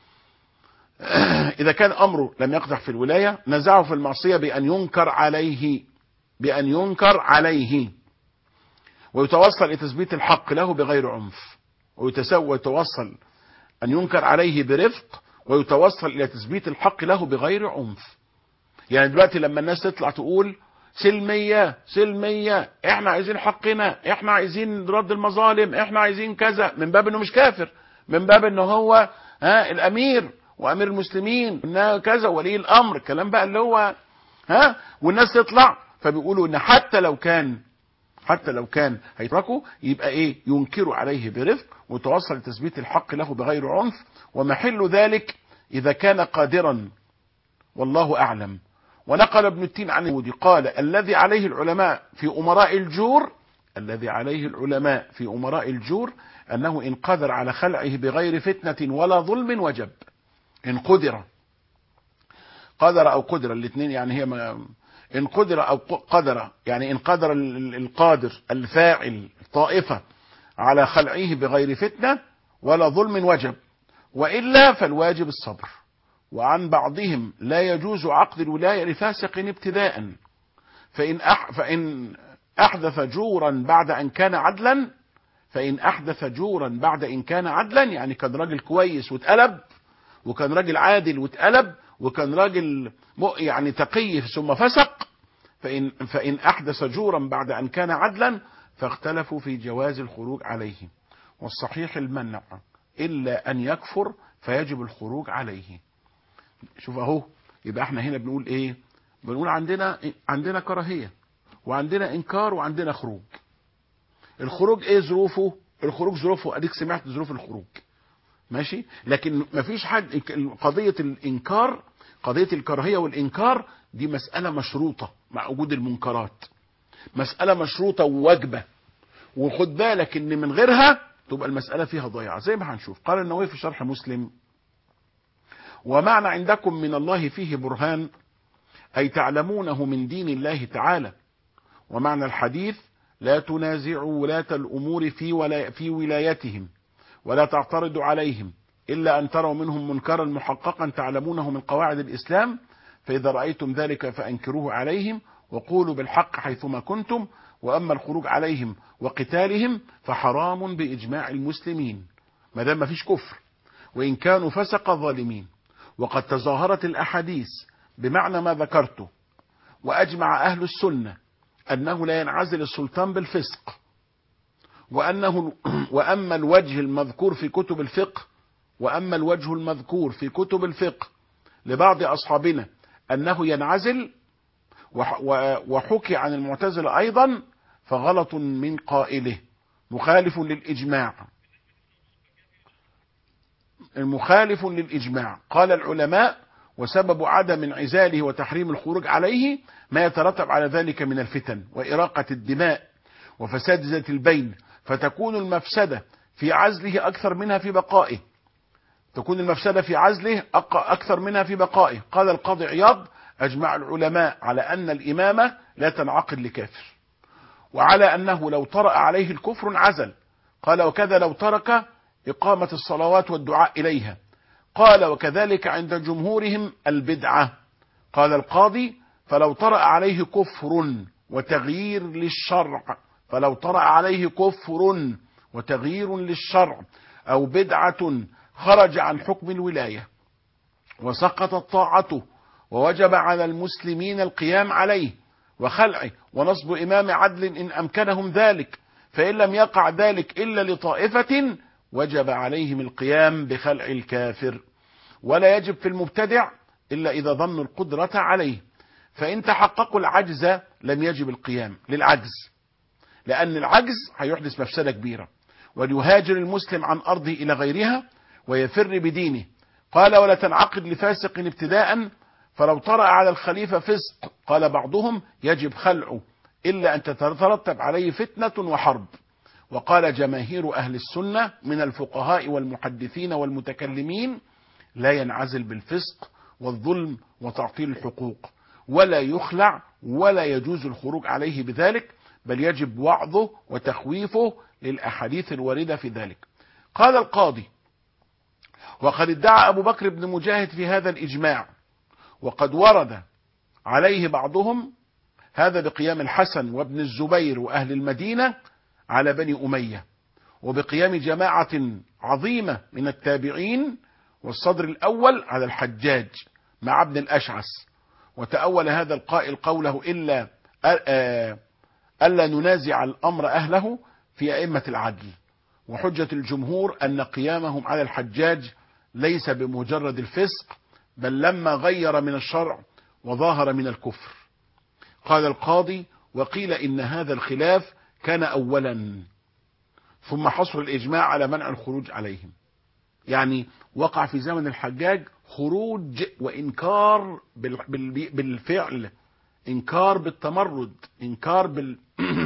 إذا كان أمره لم يقدح في الولاية نزعه في المعصية بأن ينكر عليه بأن ينكر عليه ويتوصل لتثبيت الحق له بغير عنف ويتوصل أن ينكر عليه برفق ويتوصل إلى تثبيت الحق له بغير عنف يعني دلوقتي لما الناس تطلع تقول سلمية سلمية احنا عايزين حقنا احنا عايزين رد المظالم احنا عايزين كذا من باب انه مش كافر من باب انه هو ها الامير وامير المسلمين انها كذا ولي الامر الكلام بقى اللي هو ها والناس تطلع فبيقولوا ان حتى لو كان حتى لو كان هيتركوا يبقى ايه ينكروا عليه برفق وتوصل لتثبيت الحق له بغير عنف ومحل ذلك اذا كان قادرا والله اعلم ونقل ابن التين عن اليهودي قال الذي عليه العلماء في امراء الجور الذي عليه العلماء في امراء الجور انه ان قدر على خلعه بغير فتنه ولا ظلم وجب ان قدر قدر او قدر الاثنين يعني هي ما ان قدر او قدر يعني ان قدر القادر الفاعل طائفه على خلعه بغير فتنه ولا ظلم وجب والا فالواجب الصبر وعن بعضهم لا يجوز عقد الولايه لفاسق ابتداء فان أح فان احدث جورا بعد ان كان عدلا فان احدث جورا بعد ان كان عدلا يعني كان راجل كويس واتقلب وكان راجل عادل واتقلب وكان راجل يعني تقي ثم فسق فإن, فإن أحدث جورا بعد أن كان عدلا فاختلفوا في جواز الخروج عليه والصحيح المنع إلا أن يكفر فيجب الخروج عليه شوف أهو يبقى احنا هنا بنقول ايه بنقول عندنا عندنا كراهية وعندنا إنكار وعندنا خروج الخروج ايه ظروفه الخروج ظروفه اديك سمعت ظروف الخروج ماشي لكن مفيش حد قضية الإنكار قضية الكراهية والإنكار دي مسألة مشروطة مع وجود المنكرات مسألة مشروطة وواجبة وخد بالك ان من غيرها تبقى المسألة فيها ضياع زي ما هنشوف قال النووي في شرح مسلم ومعنى عندكم من الله فيه برهان أي تعلمونه من دين الله تعالى ومعنى الحديث لا تنازعوا ولاة الأمور في, ولا في ولايتهم ولا تعترضوا عليهم إلا أن تروا منهم منكرا محققا تعلمونه من قواعد الإسلام فإذا رأيتم ذلك فأنكروه عليهم وقولوا بالحق حيثما كنتم وأما الخروج عليهم وقتالهم فحرام بإجماع المسلمين ما دام مفيش كفر وإن كانوا فسق ظالمين وقد تظاهرت الأحاديث بمعنى ما ذكرته وأجمع أهل السنة أنه لا ينعزل السلطان بالفسق وأنه وأما الوجه المذكور في كتب الفقه وأما الوجه المذكور في كتب الفقه لبعض أصحابنا أنه ينعزل وحكي عن المعتزلة أيضا فغلط من قائله مخالف للإجماع المخالف للإجماع قال العلماء وسبب عدم انعزاله وتحريم الخروج عليه ما يترتب على ذلك من الفتن وإراقة الدماء وفساد ذات البين فتكون المفسدة في عزله أكثر منها في بقائه تكون المفسدة في عزله أكثر منها في بقائه قال القاضي عياض أجمع العلماء على أن الإمامة لا تنعقد لكافر وعلى أنه لو طرأ عليه الكفر عزل قال وكذا لو ترك إقامة الصلوات والدعاء إليها قال وكذلك عند جمهورهم البدعة قال القاضي فلو طرأ عليه كفر وتغيير للشرع فلو طرأ عليه كفر وتغيير للشرع أو بدعة خرج عن حكم الولاية وسقطت طاعته ووجب على المسلمين القيام عليه وخلعه ونصب إمام عدل إن أمكنهم ذلك فإن لم يقع ذلك إلا لطائفة وجب عليهم القيام بخلع الكافر ولا يجب في المبتدع إلا إذا ظنوا القدرة عليه فإن تحققوا العجز لم يجب القيام للعجز لأن العجز هيحدث مفسدة كبيرة وليهاجر المسلم عن أرضه إلى غيرها ويفر بدينه قال ولا تنعقد لفاسق ابتداء فلو طرأ على الخليفة فسق قال بعضهم يجب خلعه إلا أن تترتب عليه فتنة وحرب وقال جماهير أهل السنة من الفقهاء والمحدثين والمتكلمين لا ينعزل بالفسق والظلم وتعطيل الحقوق ولا يخلع ولا يجوز الخروج عليه بذلك بل يجب وعظه وتخويفه للأحاديث الواردة في ذلك قال القاضي وقد ادعى أبو بكر بن مجاهد في هذا الإجماع وقد ورد عليه بعضهم هذا بقيام الحسن وابن الزبير وأهل المدينة على بني أمية وبقيام جماعة عظيمة من التابعين والصدر الأول على الحجاج مع ابن الأشعث وتأول هذا القائل قوله إلا ألا ننازع الأمر أهله في أئمة العدل وحجة الجمهور أن قيامهم على الحجاج ليس بمجرد الفسق بل لما غير من الشرع وظاهر من الكفر قال القاضي وقيل إن هذا الخلاف كان أولا ثم حصر الإجماع على منع الخروج عليهم يعني وقع في زمن الحجاج خروج وإنكار بالفعل إنكار بالتمرد إنكار بال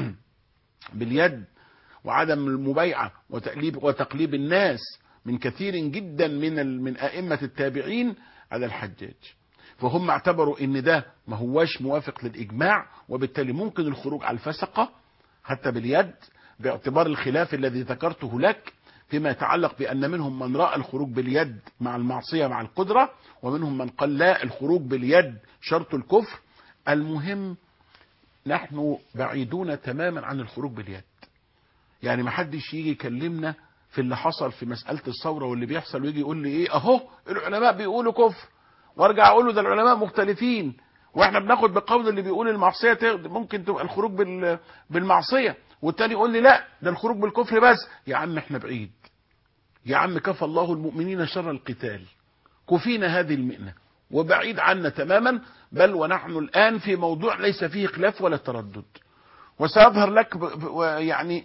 باليد وعدم المبايعة وتقليب وتقليب الناس من كثير جدا من من أئمة التابعين على الحجاج فهم اعتبروا ان ده ما هواش موافق للإجماع وبالتالي ممكن الخروج على الفسقة حتى باليد باعتبار الخلاف الذي ذكرته لك فيما يتعلق بأن منهم من رأى الخروج باليد مع المعصية مع القدرة ومنهم من قال لا الخروج باليد شرط الكفر المهم نحن بعيدون تماما عن الخروج باليد يعني ما حدش يجي يكلمنا في اللي حصل في مسألة الثورة واللي بيحصل ويجي يقول لي ايه اهو العلماء بيقولوا كفر وارجع اقول له ده العلماء مختلفين واحنا بناخد بقول اللي بيقول المعصية ممكن تبقى الخروج بالمعصية والتاني يقول لي لا ده الخروج بالكفر بس يا عم احنا بعيد يا عم كفى الله المؤمنين شر القتال كفينا هذه المئنة وبعيد عنا تماما بل ونحن الآن في موضوع ليس فيه خلاف ولا تردد وسأظهر لك يعني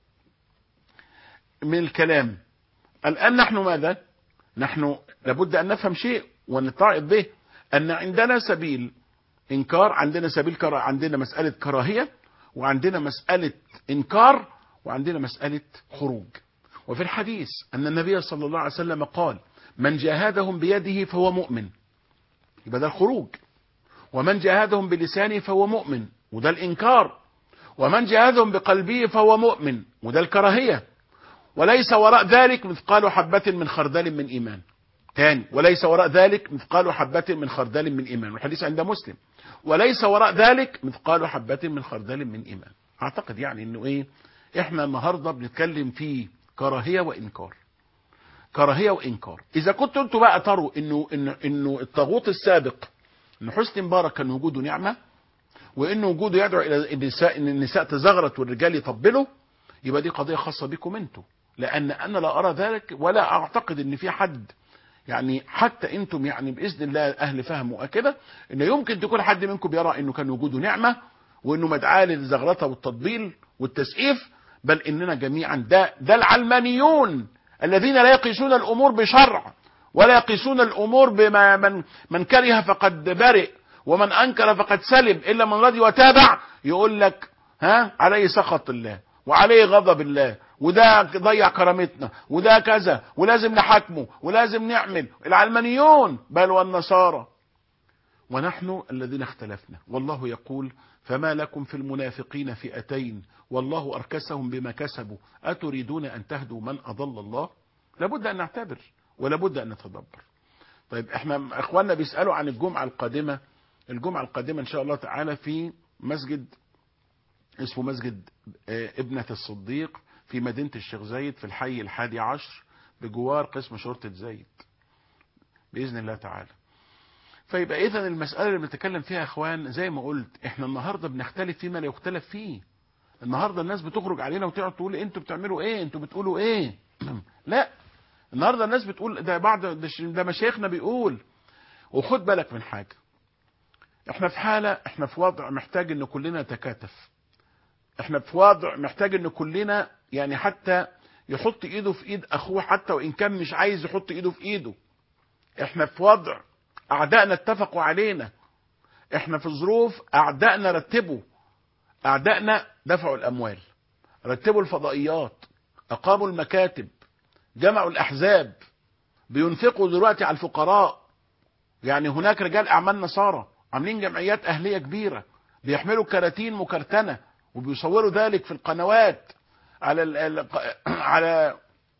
من الكلام الآن نحن ماذا نحن لابد أن نفهم شيء ونتعظ به أن عندنا سبيل إنكار عندنا سبيل كرا عندنا مسألة كراهية وعندنا مسألة إنكار وعندنا مسألة خروج وفي الحديث أن النبي صلى الله عليه وسلم قال من جاهدهم بيده فهو مؤمن يبقى ده الخروج ومن جاهدهم بلسانه فهو مؤمن وده الإنكار ومن جاهدهم بقلبه فهو مؤمن وده الكراهية وليس وراء ذلك مثقال حبة من خردل من إيمان تاني وليس وراء ذلك مثقال حبة من خردل من إيمان والحديث عند مسلم وليس وراء ذلك مثقال حبة من خردل من إيمان أعتقد يعني إنه إيه إحنا النهاردة بنتكلم في كراهية وإنكار كراهية وإنكار إذا كنتوا أنتوا بقى تروا إنه إنه إنه الطاغوت السابق إن حسني مبارك كان وجوده نعمة وإن وجوده يدعو إلى النساء إن النساء تزغرت والرجال يطبلوا يبقى دي قضية خاصة بكم أنتوا لأن أنا لا أرى ذلك ولا أعتقد إن في حد يعني حتى انتم يعني باذن الله اهل فهم وكده ان يمكن تكون حد منكم يرى انه كان وجوده نعمه وانه مدعاه للزغرطه والتطبيل والتسقيف بل اننا جميعا ده ده العلمانيون الذين لا يقيسون الامور بشرع ولا يقيسون الامور بما من من كره فقد برئ ومن انكر فقد سلم الا من رضي وتابع يقول لك ها عليه سخط الله وعليه غضب الله وده ضيع كرامتنا وده كذا ولازم نحاكمه ولازم نعمل العلمانيون بل والنصارى ونحن الذين اختلفنا والله يقول فما لكم في المنافقين فئتين والله أركسهم بما كسبوا أتريدون أن تهدوا من أضل الله لابد أن نعتبر ولابد أن نتدبر طيب احنا اخواننا بيسألوا عن الجمعة القادمة الجمعة القادمة ان شاء الله تعالى في مسجد اسمه مسجد ابنة الصديق في مدينة الشيخ زايد في الحي الحادي عشر بجوار قسم شرطة زايد بإذن الله تعالى فيبقى إذا المسألة اللي بنتكلم فيها يا إخوان زي ما قلت إحنا النهاردة بنختلف فيما لا يختلف فيه النهاردة الناس بتخرج علينا وتقعد تقول أنتوا بتعملوا إيه أنتوا بتقولوا إيه لا النهاردة الناس بتقول ده بعض ده, ده مشايخنا بيقول وخد بالك من حاجة احنا في حالة احنا في وضع محتاج ان كلنا نتكاتف احنا في وضع محتاج ان كلنا يعني حتى يحط ايده في ايد اخوه حتى وان كان مش عايز يحط ايده في ايده احنا في وضع اعدائنا اتفقوا علينا احنا في ظروف اعدائنا رتبوا اعدائنا دفعوا الاموال رتبوا الفضائيات اقاموا المكاتب جمعوا الاحزاب بينفقوا دلوقتي على الفقراء يعني هناك رجال اعمال نصارى عاملين جمعيات اهليه كبيره بيحملوا كراتين مكرتنه وبيصوروا ذلك في القنوات على ال ال على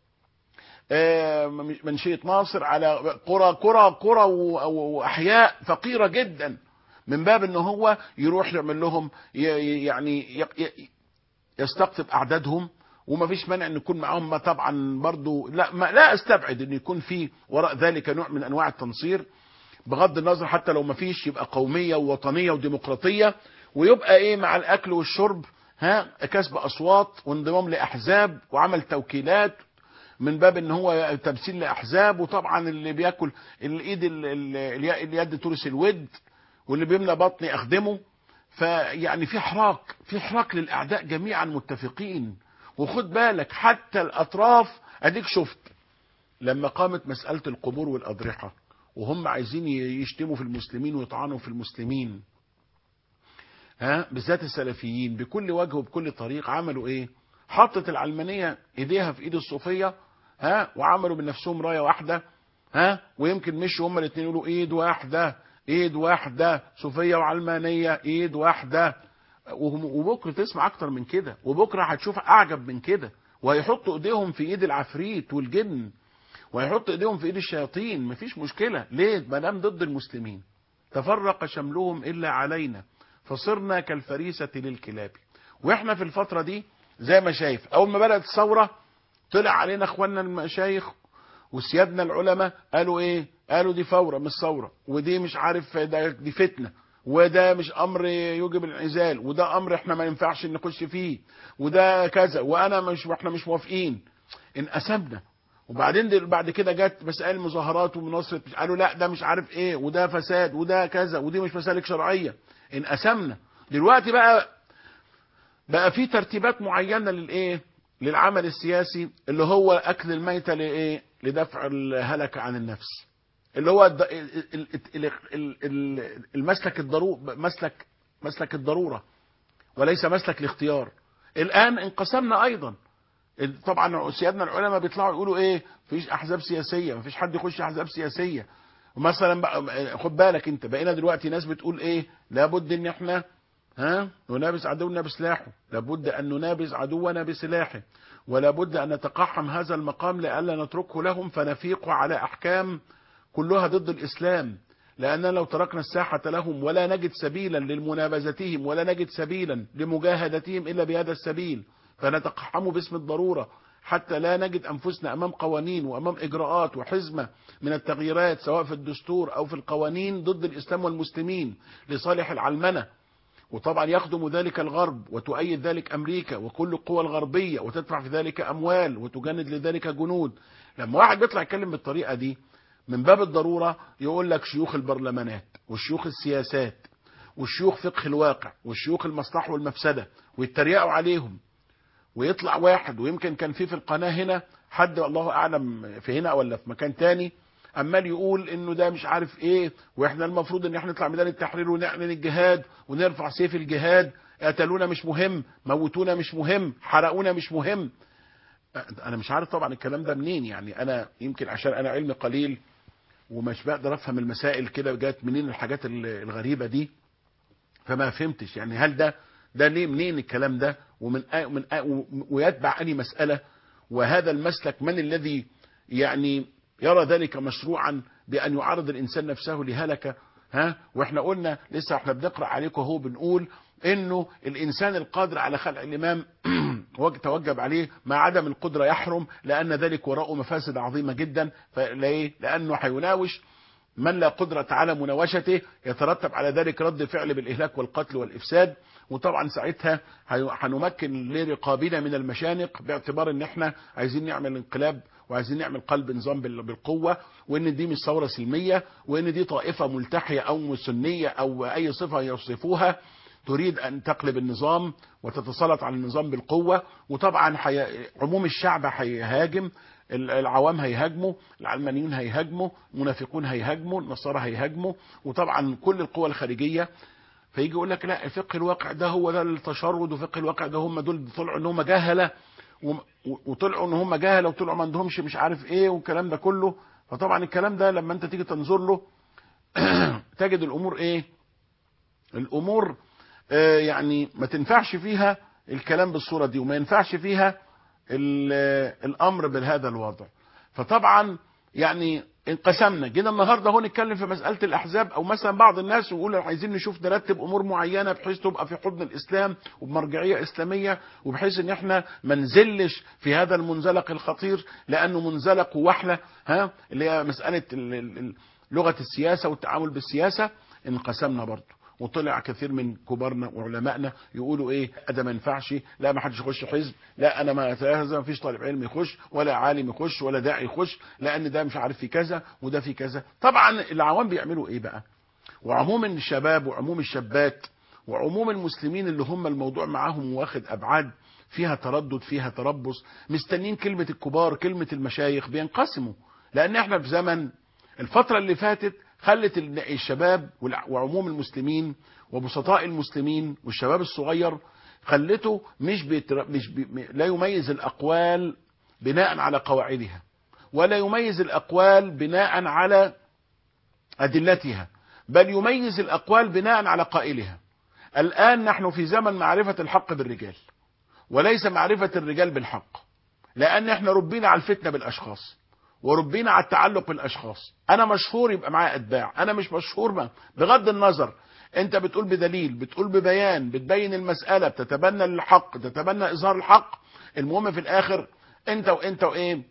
منشية ناصر على قرى قرى قرى واحياء فقيره جدا من باب ان هو يروح يعمل لهم يعني يستقطب اعدادهم وما فيش مانع ان يكون معاهم طبعا برضو لا ما لا استبعد ان يكون في وراء ذلك نوع من انواع التنصير بغض النظر حتى لو ما فيش يبقى قوميه ووطنيه وديمقراطيه ويبقى ايه مع الاكل والشرب ها كسب اصوات وانضمام لاحزاب وعمل توكيلات من باب ان هو تمثيل لاحزاب وطبعا اللي بياكل الايد اليد تورس الود واللي بيملى بطني اخدمه فيعني في حراك في حراك للاعداء جميعا متفقين وخد بالك حتى الاطراف اديك شفت لما قامت مساله القبور والاضرحه وهم عايزين يشتموا في المسلمين ويطعنوا في المسلمين ها بالذات السلفيين بكل وجه وبكل طريق عملوا ايه حطت العلمانيه ايديها في ايد الصوفيه ها وعملوا من نفسهم رايه واحده ها ويمكن مشوا هما الاثنين يقولوا ايد واحده ايد واحده صوفيه وعلمانيه ايد واحده وبكره تسمع اكتر من كده وبكره هتشوف اعجب من كده وهيحطوا ايديهم في ايد العفريت والجن وهيحطوا ايديهم في ايد الشياطين مفيش مشكله ليه ما دام ضد المسلمين تفرق شملهم الا علينا فصرنا كالفريسه للكلاب واحنا في الفتره دي زي ما شايف اول ما بدات الثوره طلع علينا اخواننا المشايخ وسيادنا العلماء قالوا ايه قالوا دي فوره مش ثوره ودي مش عارف ده دي فتنه وده مش امر يوجب الانعزال وده امر احنا ما ينفعش نخش فيه وده كذا وانا مش واحنا مش موافقين انقسمنا وبعدين بعد كده جت مسائل مظاهرات ومناصره قالوا لا ده مش عارف ايه وده فساد وده كذا ودي مش مسالك شرعيه انقسمنا دلوقتي بقى بقى في ترتيبات معينه للايه للعمل السياسي اللي هو اكل الميتة لايه لدفع الهلكة عن النفس اللي هو المسلك الضرورة مسلك مسلك الضرورة وليس مسلك الاختيار الان انقسمنا ايضا طبعا سيادنا العلماء بيطلعوا يقولوا ايه مفيش احزاب سياسيه مفيش حد يخش احزاب سياسيه مثلا بقى خد بالك انت بقينا دلوقتي ناس بتقول ايه لابد ان احنا ها ننابز عدونا بسلاحه لابد ان ننابز عدونا بسلاحه ولابد ان نتقحم هذا المقام لئلا نتركه لهم فنفيق على احكام كلها ضد الاسلام لاننا لو تركنا الساحه لهم ولا نجد سبيلا لمنابزتهم ولا نجد سبيلا لمجاهدتهم الا بهذا السبيل فنتقحم باسم الضروره حتى لا نجد انفسنا امام قوانين وامام اجراءات وحزمه من التغييرات سواء في الدستور او في القوانين ضد الاسلام والمسلمين لصالح العلمنه وطبعا يخدم ذلك الغرب وتؤيد ذلك امريكا وكل القوى الغربيه وتدفع في ذلك اموال وتجند لذلك جنود لما واحد بيطلع يتكلم بالطريقه دي من باب الضروره يقول لك شيوخ البرلمانات والشيوخ السياسات والشيوخ فقه الواقع والشيوخ المصلحه والمفسده ويتريقوا عليهم ويطلع واحد ويمكن كان في في القناه هنا حد الله اعلم في هنا ولا في مكان تاني عمال يقول انه ده مش عارف ايه واحنا المفروض ان احنا نطلع ميدان التحرير ونعلن الجهاد ونرفع سيف الجهاد قتلونا مش مهم موتونا مش مهم حرقونا مش مهم انا مش عارف طبعا الكلام ده منين يعني انا يمكن عشان انا علمي قليل ومش بقدر افهم المسائل كده جات منين الحاجات الغريبه دي فما فهمتش يعني هل ده ده ليه منين الكلام ده ومن آه من آه ويتبع اني مساله وهذا المسلك من الذي يعني يرى ذلك مشروعا بأن يعرض الإنسان نفسه لهلكة ها واحنا قلنا لسه احنا بنقرأ عليكم اهو بنقول انه الانسان القادر على خلق الامام توجب عليه مع عدم القدرة يحرم لأن ذلك وراءه مفاسد عظيمة جدا فليه؟ لأنه هيناوش من لا قدرة على مناوشته يترتب على ذلك رد فعل بالإهلاك والقتل والإفساد وطبعا ساعتها هنمكن لرقابنا من المشانق باعتبار ان احنا عايزين نعمل انقلاب وعايزين نعمل قلب نظام بالقوة وان دي مش ثورة سلمية وان دي طائفة ملتحية او سنية او اي صفة يوصفوها تريد ان تقلب النظام وتتسلط على النظام بالقوة وطبعا حي... عموم الشعب هيهاجم العوام هيهاجموا العلمانيين هيهاجموا المنافقون هيهاجموا النصارى هيهاجموا وطبعا كل القوى الخارجية فيجي يقول لك لا فقه الواقع ده هو ده التشرد وفقه الواقع ده هم دول طلعوا ان هم جهله وطلعوا ان هم جهله وطلعوا ما عندهمش مش عارف ايه والكلام ده كله فطبعا الكلام ده لما انت تيجي تنظر له تجد الامور ايه الامور آه يعني ما تنفعش فيها الكلام بالصوره دي وما ينفعش فيها الامر بهذا الوضع فطبعا يعني انقسمنا جينا النهارده هو نتكلم في مساله الاحزاب او مثلا بعض الناس يقول عايزين نشوف نرتب امور معينه بحيث تبقى في حضن الاسلام وبمرجعيه اسلاميه وبحيث ان احنا ما نزلش في هذا المنزلق الخطير لانه منزلق ووحله ها اللي هي مساله لغه السياسه والتعامل بالسياسه انقسمنا برضه وطلع كثير من كبارنا وعلمائنا يقولوا ايه ده ما ينفعش لا ما حدش يخش حزب لا انا ما هذا ما فيش طالب علم يخش ولا عالم يخش ولا داعي يخش لان ده مش عارف في كذا وده في كذا طبعا العوام بيعملوا ايه بقى وعموم الشباب وعموم الشابات وعموم المسلمين اللي هم الموضوع معاهم واخد ابعاد فيها تردد فيها تربص مستنين كلمه الكبار كلمه المشايخ بينقسموا لان احنا في زمن الفتره اللي فاتت خلت الشباب وعموم المسلمين وبسطاء المسلمين والشباب الصغير خلته مش, بيتر... مش بي... لا يميز الاقوال بناء على قواعدها ولا يميز الاقوال بناء على ادلتها بل يميز الاقوال بناء على قائلها الان نحن في زمن معرفه الحق بالرجال وليس معرفه الرجال بالحق لان احنا ربينا على الفتنه بالاشخاص وربنا على التعلق بالاشخاص انا مشهور يبقى معايا اتباع انا مش مشهور ما بغض النظر انت بتقول بدليل بتقول ببيان بتبين المساله بتتبنى الحق تتبنى اظهار الحق المهم في الاخر انت وانت وايه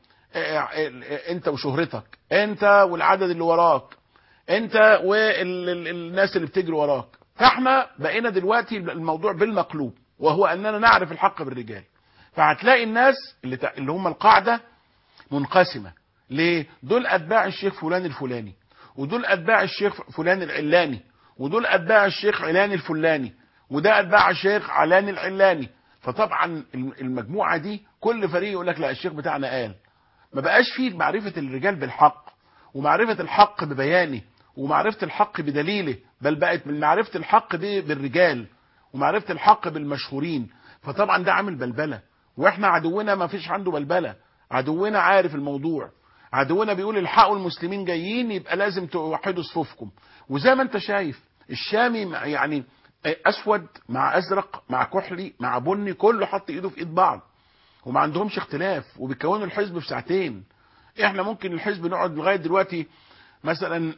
انت وشهرتك انت والعدد اللي وراك انت والناس اللي بتجري وراك فاحنا بقينا دلوقتي الموضوع بالمقلوب وهو اننا نعرف الحق بالرجال فهتلاقي الناس اللي اللي هم القاعده منقسمه ليه؟ دول اتباع الشيخ فلان الفلاني ودول اتباع الشيخ فلان العلاني ودول اتباع الشيخ علان الفلاني وده اتباع الشيخ علان العلاني فطبعا المجموعه دي كل فريق يقول لك لا الشيخ بتاعنا قال ما بقاش فيه معرفه الرجال بالحق ومعرفه الحق ببيانه ومعرفه الحق بدليله بل بقت من معرفه الحق دي بالرجال ومعرفه الحق بالمشهورين فطبعا ده عامل بلبله واحنا عدونا ما فيش عنده بلبله عدونا عارف الموضوع عدونا بيقول الحقوا المسلمين جايين يبقى لازم توحدوا صفوفكم وزي ما انت شايف الشامي يعني اسود مع ازرق مع كحلي مع بني كله حط ايده في ايد بعض وما عندهمش اختلاف وبيكونوا الحزب في ساعتين احنا ممكن الحزب نقعد لغايه دلوقتي مثلا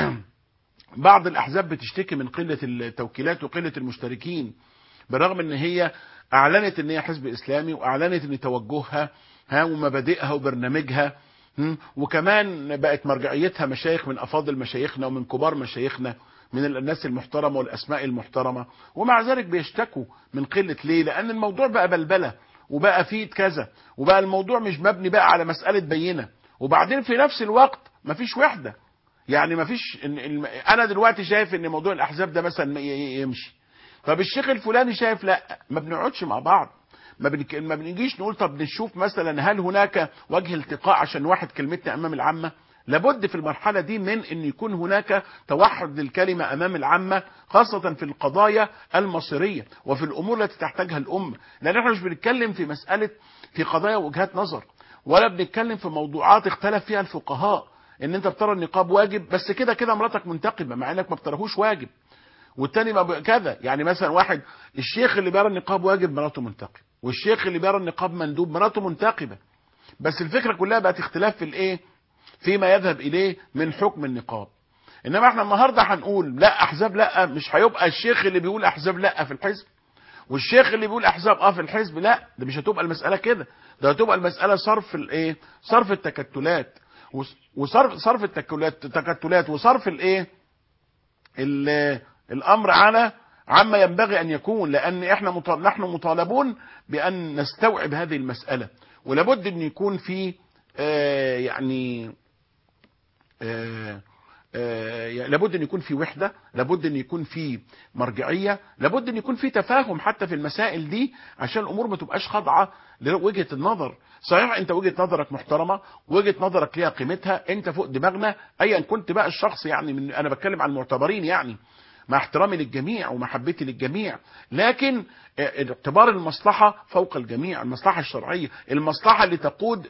بعض الاحزاب بتشتكي من قله التوكيلات وقله المشتركين بالرغم ان هي اعلنت ان هي حزب اسلامي واعلنت ان توجهها ها ومبادئها وبرنامجها وكمان بقت مرجعيتها مشايخ من افاضل مشايخنا ومن كبار مشايخنا من الناس المحترمه والاسماء المحترمه ومع ذلك بيشتكوا من قله ليه؟ لان الموضوع بقى بلبله وبقى فيه كذا وبقى الموضوع مش مبني بقى على مساله بينه وبعدين في نفس الوقت مفيش وحده يعني مفيش انا دلوقتي شايف ان موضوع الاحزاب ده مثلا يمشي طب الشيخ الفلاني شايف لا ما بنقعدش مع بعض ما, بنك... ما بنجيش نقول طب نشوف مثلا هل هناك وجه التقاء عشان واحد كلمتنا امام العامه لابد في المرحلة دي من أن يكون هناك توحد للكلمة أمام العامة خاصة في القضايا المصيرية وفي الأمور التي تحتاجها الأمة لأن احنا مش بنتكلم في مسألة في قضايا وجهات نظر ولا بنتكلم في موضوعات اختلف فيها الفقهاء ان انت بترى النقاب واجب بس كده كده مراتك منتقبه مع انك ما بترهوش واجب والتاني ما كذا يعني مثلا واحد الشيخ اللي بيرى النقاب واجب مراته منتقبه والشيخ اللي بيرى النقاب مندوب مراته منتقبه بس الفكره كلها بقت اختلاف في الايه فيما يذهب اليه من حكم النقاب انما احنا النهارده هنقول لا احزاب لا مش هيبقى الشيخ اللي بيقول احزاب لا في الحزب والشيخ اللي بيقول احزاب اه في الحزب لا ده مش هتبقى المساله كده ده هتبقى المساله صرف الايه صرف التكتلات وص- وصرف صرف التكتلات التكتلات وصرف الايه ال- الامر على عما ينبغي ان يكون لان احنا مط- نحن مطالبون بان نستوعب هذه المساله ولابد ان يكون في آه، يعني آه، آه، يعني لابد ان يكون في وحده لابد ان يكون في مرجعيه لابد ان يكون في تفاهم حتى في المسائل دي عشان الامور ما تبقاش خاضعه لوجهه النظر صحيح انت وجهه نظرك محترمه وجهه نظرك ليها قيمتها انت فوق دماغنا ايا كنت بقى الشخص يعني من انا بتكلم عن المعتبرين يعني مع احترامي للجميع ومحبتي للجميع لكن آه، اعتبار المصلحه فوق الجميع المصلحه الشرعيه المصلحه اللي تقود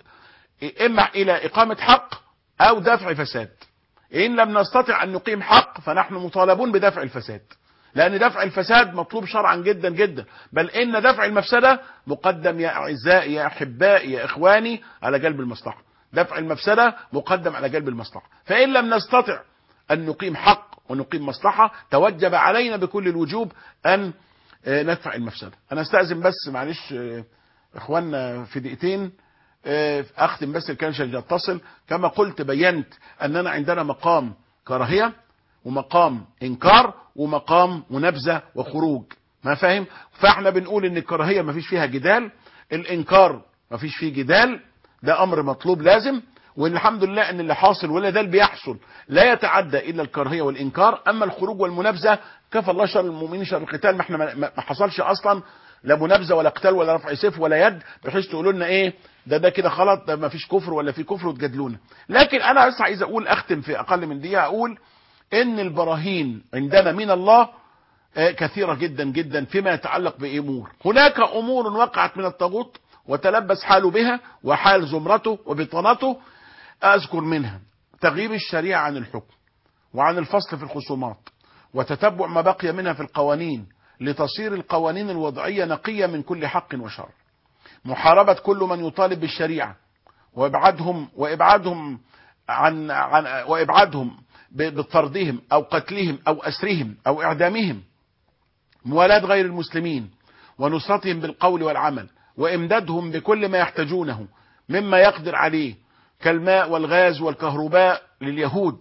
اما الى اقامه حق او دفع فساد إن لم نستطع أن نقيم حق فنحن مطالبون بدفع الفساد لأن دفع الفساد مطلوب شرعا جدا جدا بل إن دفع المفسدة مقدم يا أعزائي يا أحبائي يا إخواني على جلب المصلحة دفع المفسدة مقدم على جلب المصلحة فإن لم نستطع أن نقيم حق ونقيم مصلحة توجب علينا بكل الوجوب أن آه، ندفع المفسدة أنا استأذن بس معلش آه، إخواننا في دقيقتين آه، اختم بس الكلام عشان يتصل كما قلت بينت اننا عندنا مقام كراهيه ومقام انكار ومقام منابذه وخروج ما فاهم فاحنا بنقول ان الكراهيه ما فيش فيها جدال الانكار ما فيش فيه جدال ده امر مطلوب لازم والحمد لله ان اللي حاصل ولا ده اللي بيحصل لا يتعدى الا الكراهيه والانكار اما الخروج والمنابذه كفى الله شر المؤمنين شر القتال ما احنا ما ما حصلش اصلا لا منابذه ولا قتال ولا رفع سيف ولا يد بحيث تقولوا لنا ايه ده ده كده غلط ده ما فيش كفر ولا في كفر وتجادلونا لكن انا بس عايز اقول اختم في اقل من دقيقه اقول ان البراهين عندنا من الله آه، كثيره جدا جدا فيما يتعلق بامور هناك امور وقعت من الطاغوت وتلبس حاله بها وحال زمرته وبطانته اذكر منها تغيير الشريعه عن الحكم وعن الفصل في الخصومات وتتبع ما بقي منها في القوانين لتصير القوانين الوضعيه نقيه من كل حق وشر محاربه كل من يطالب بالشريعه وابعادهم وابعادهم عن عن وابعادهم ب- بطردهم او قتلهم او اسرهم او اعدامهم موالاه غير المسلمين ونصرتهم بالقول والعمل وامدادهم بكل ما يحتاجونه مما يقدر عليه كالماء والغاز والكهرباء لليهود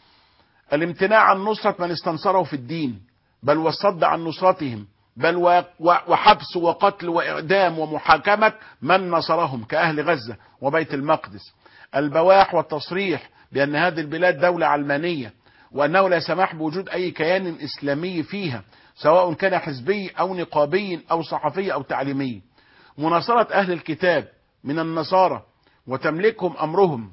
الامتناع عن نصرة من استنصره في الدين بل والصد عن نصرتهم بل و- و- وحبس وقتل وإعدام ومحاكمة من نصرهم كأهل غزة وبيت المقدس البواح والتصريح بأن هذه البلاد دولة علمانية وأنه لا سماح بوجود أي كيان إسلامي فيها سواء كان حزبي أو نقابي أو صحفي أو تعليمي مناصرة أهل الكتاب من النصارى وتملكهم أمرهم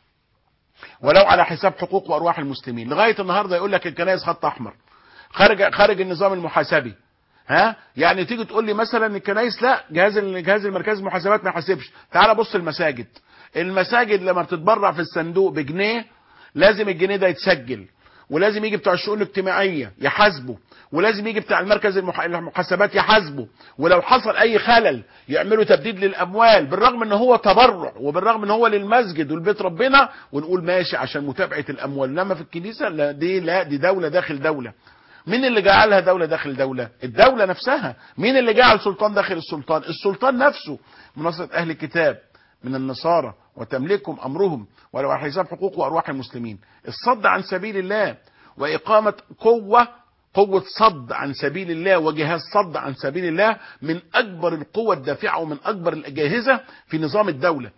ولو على حساب حقوق وارواح المسلمين لغايه النهارده يقول لك الكنائس خط احمر خارج خارج النظام المحاسبي ها يعني تيجي تقول لي مثلا الكنائس لا جهاز جهاز المركزي المحاسبات ما يحاسبش تعال بص المساجد المساجد لما بتتبرع في الصندوق بجنيه لازم الجنيه ده يتسجل ولازم يجي بتوع الشؤون الاجتماعيه يحاسبوا ولازم يجي بتاع المركز المح- المحاسبات يحاسبوا ولو حصل اي خلل يعملوا تبديد للاموال بالرغم ان هو تبرع وبالرغم ان هو للمسجد والبيت ربنا ونقول ماشي عشان متابعه الاموال انما في الكنيسه لا دي لا دي دوله داخل دوله مين اللي جعلها دولة داخل دولة الدولة نفسها مين اللي جعل سلطان داخل السلطان السلطان نفسه مناصرة أهل الكتاب من النصارى وتملكهم أمرهم ولو على حساب حقوق وأرواح المسلمين الصد عن سبيل الله وإقامة قوة قوة صد عن سبيل الله وجهاز صد عن سبيل الله من أكبر القوة الدافعة ومن أكبر الأجهزة في نظام الدولة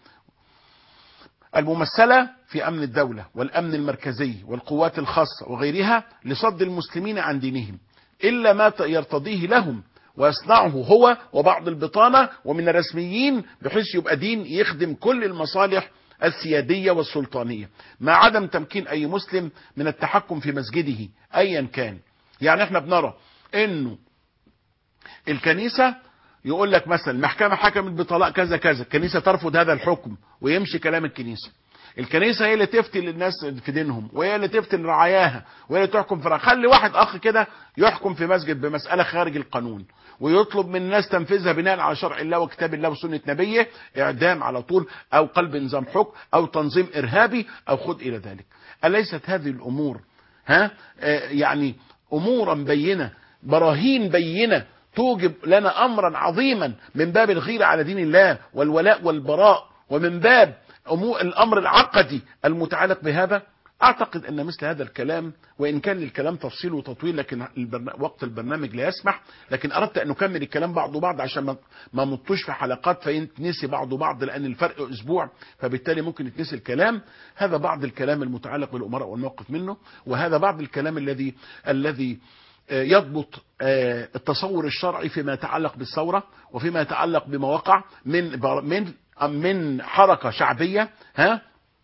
الممثلة في أمن الدولة والأمن المركزي والقوات الخاصة وغيرها لصد المسلمين عن دينهم إلا ما يرتضيه لهم ويصنعه هو وبعض البطانة ومن الرسميين بحيث يبقى دين يخدم كل المصالح السيادية والسلطانية مع عدم تمكين أي مسلم من التحكم في مسجده أيا كان يعني احنا بنرى انه الكنيسة يقول لك مثلا المحكمة حكمت بطلاق كذا كذا الكنيسة ترفض هذا الحكم ويمشي كلام الكنيسة الكنيسة هي اللي تفتي للناس في دينهم وهي اللي تفتي لرعاياها وهي اللي تحكم في رعاياها. خلي واحد اخ كده يحكم في مسجد بمسألة خارج القانون ويطلب من الناس تنفيذها بناء على شرع الله وكتاب الله وسنة نبيه اعدام على طول او قلب نظام حكم او تنظيم ارهابي او خد الى ذلك اليست هذه الامور ها آه يعني امورا بينه براهين بينه توجب لنا امرا عظيما من باب الغيره على دين الله والولاء والبراء ومن باب أمور الامر العقدي المتعلق بهذا اعتقد ان مثل هذا الكلام وان كان للكلام تفصيل وتطويل لكن البرنا... وقت البرنامج لا يسمح لكن اردت ان نكمل الكلام بعضه بعض عشان ما ما نطوش في حلقات فينتنسي بعضه بعض لان الفرق اسبوع فبالتالي ممكن يتنسي الكلام هذا بعض الكلام المتعلق بالامراء والموقف منه وهذا بعض الكلام الذي الذي آه، يضبط آه، التصور الشرعي فيما يتعلق بالثوره وفيما يتعلق بما وقع من من من حركه شعبيه ها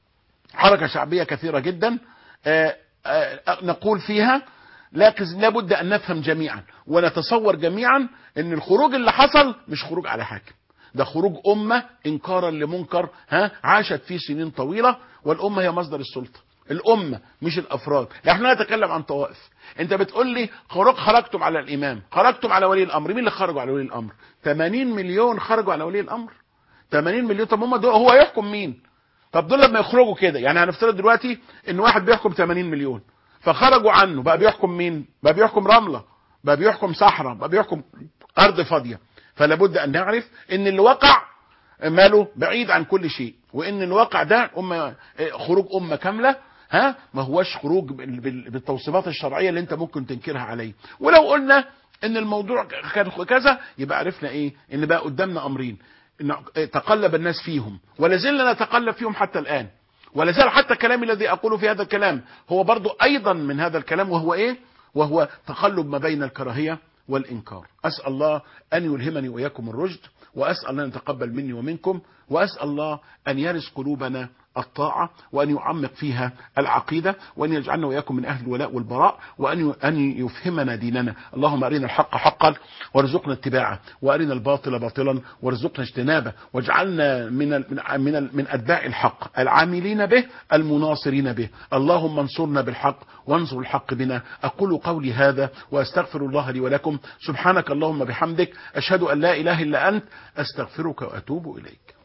حركة شعبية كثيرة جدا آه، آه، نقول فيها لكن لابد أن نفهم جميعا ونتصور جميعا أن الخروج اللي حصل مش خروج على حاكم ده خروج أمة إنكارا لمنكر ها عاشت فيه سنين طويلة والأمة هي مصدر السلطة الأمة مش الأفراد احنا نتكلم عن طوائف انت بتقول لي خروج خرجتم على الإمام خرجتم على ولي الأمر مين اللي خرجوا على ولي الأمر 80 مليون خرجوا على ولي الأمر 80 مليون طب هم دول هو يحكم مين طب دول لما يخرجوا كده يعني هنفترض دلوقتي ان واحد بيحكم 80 مليون فخرجوا عنه بقى بيحكم مين بقى بيحكم رملة بقى بيحكم صحراء بقى بيحكم ارض فاضية فلا بد ان نعرف ان اللي وقع ماله بعيد عن كل شيء وان الواقع ده أمة خروج امة كاملة ها ما هوش خروج بال- بال- بالتوصيفات الشرعية اللي انت ممكن تنكرها عليه ولو قلنا ان الموضوع كان كذا يبقى عرفنا ايه ان بقى قدامنا امرين إن تقلب الناس فيهم ولا زلنا نتقلب فيهم حتى الآن ولا زال حتى كلامي الذي أقوله في هذا الكلام هو برضو أيضا من هذا الكلام وهو إيه وهو تقلب ما بين الكراهية والإنكار أسأل الله أن يلهمني وإياكم الرشد وأسأل الله أن يتقبل مني ومنكم وأسأل الله أن يرز قلوبنا الطاعة وأن يعمق فيها العقيدة وأن يجعلنا وإياكم من أهل الولاء والبراء وأن أن يفهمنا ديننا اللهم أرنا الحق حقا وارزقنا اتباعه وأرنا الباطل باطلا وارزقنا اجتنابه واجعلنا من ال من من, ال من أتباع الحق العاملين به المناصرين به اللهم انصرنا بالحق وانصر الحق بنا أقول قولي هذا وأستغفر الله لي ولكم سبحانك اللهم بحمدك أشهد أن لا إله إلا أنت أستغفرك وأتوب إليك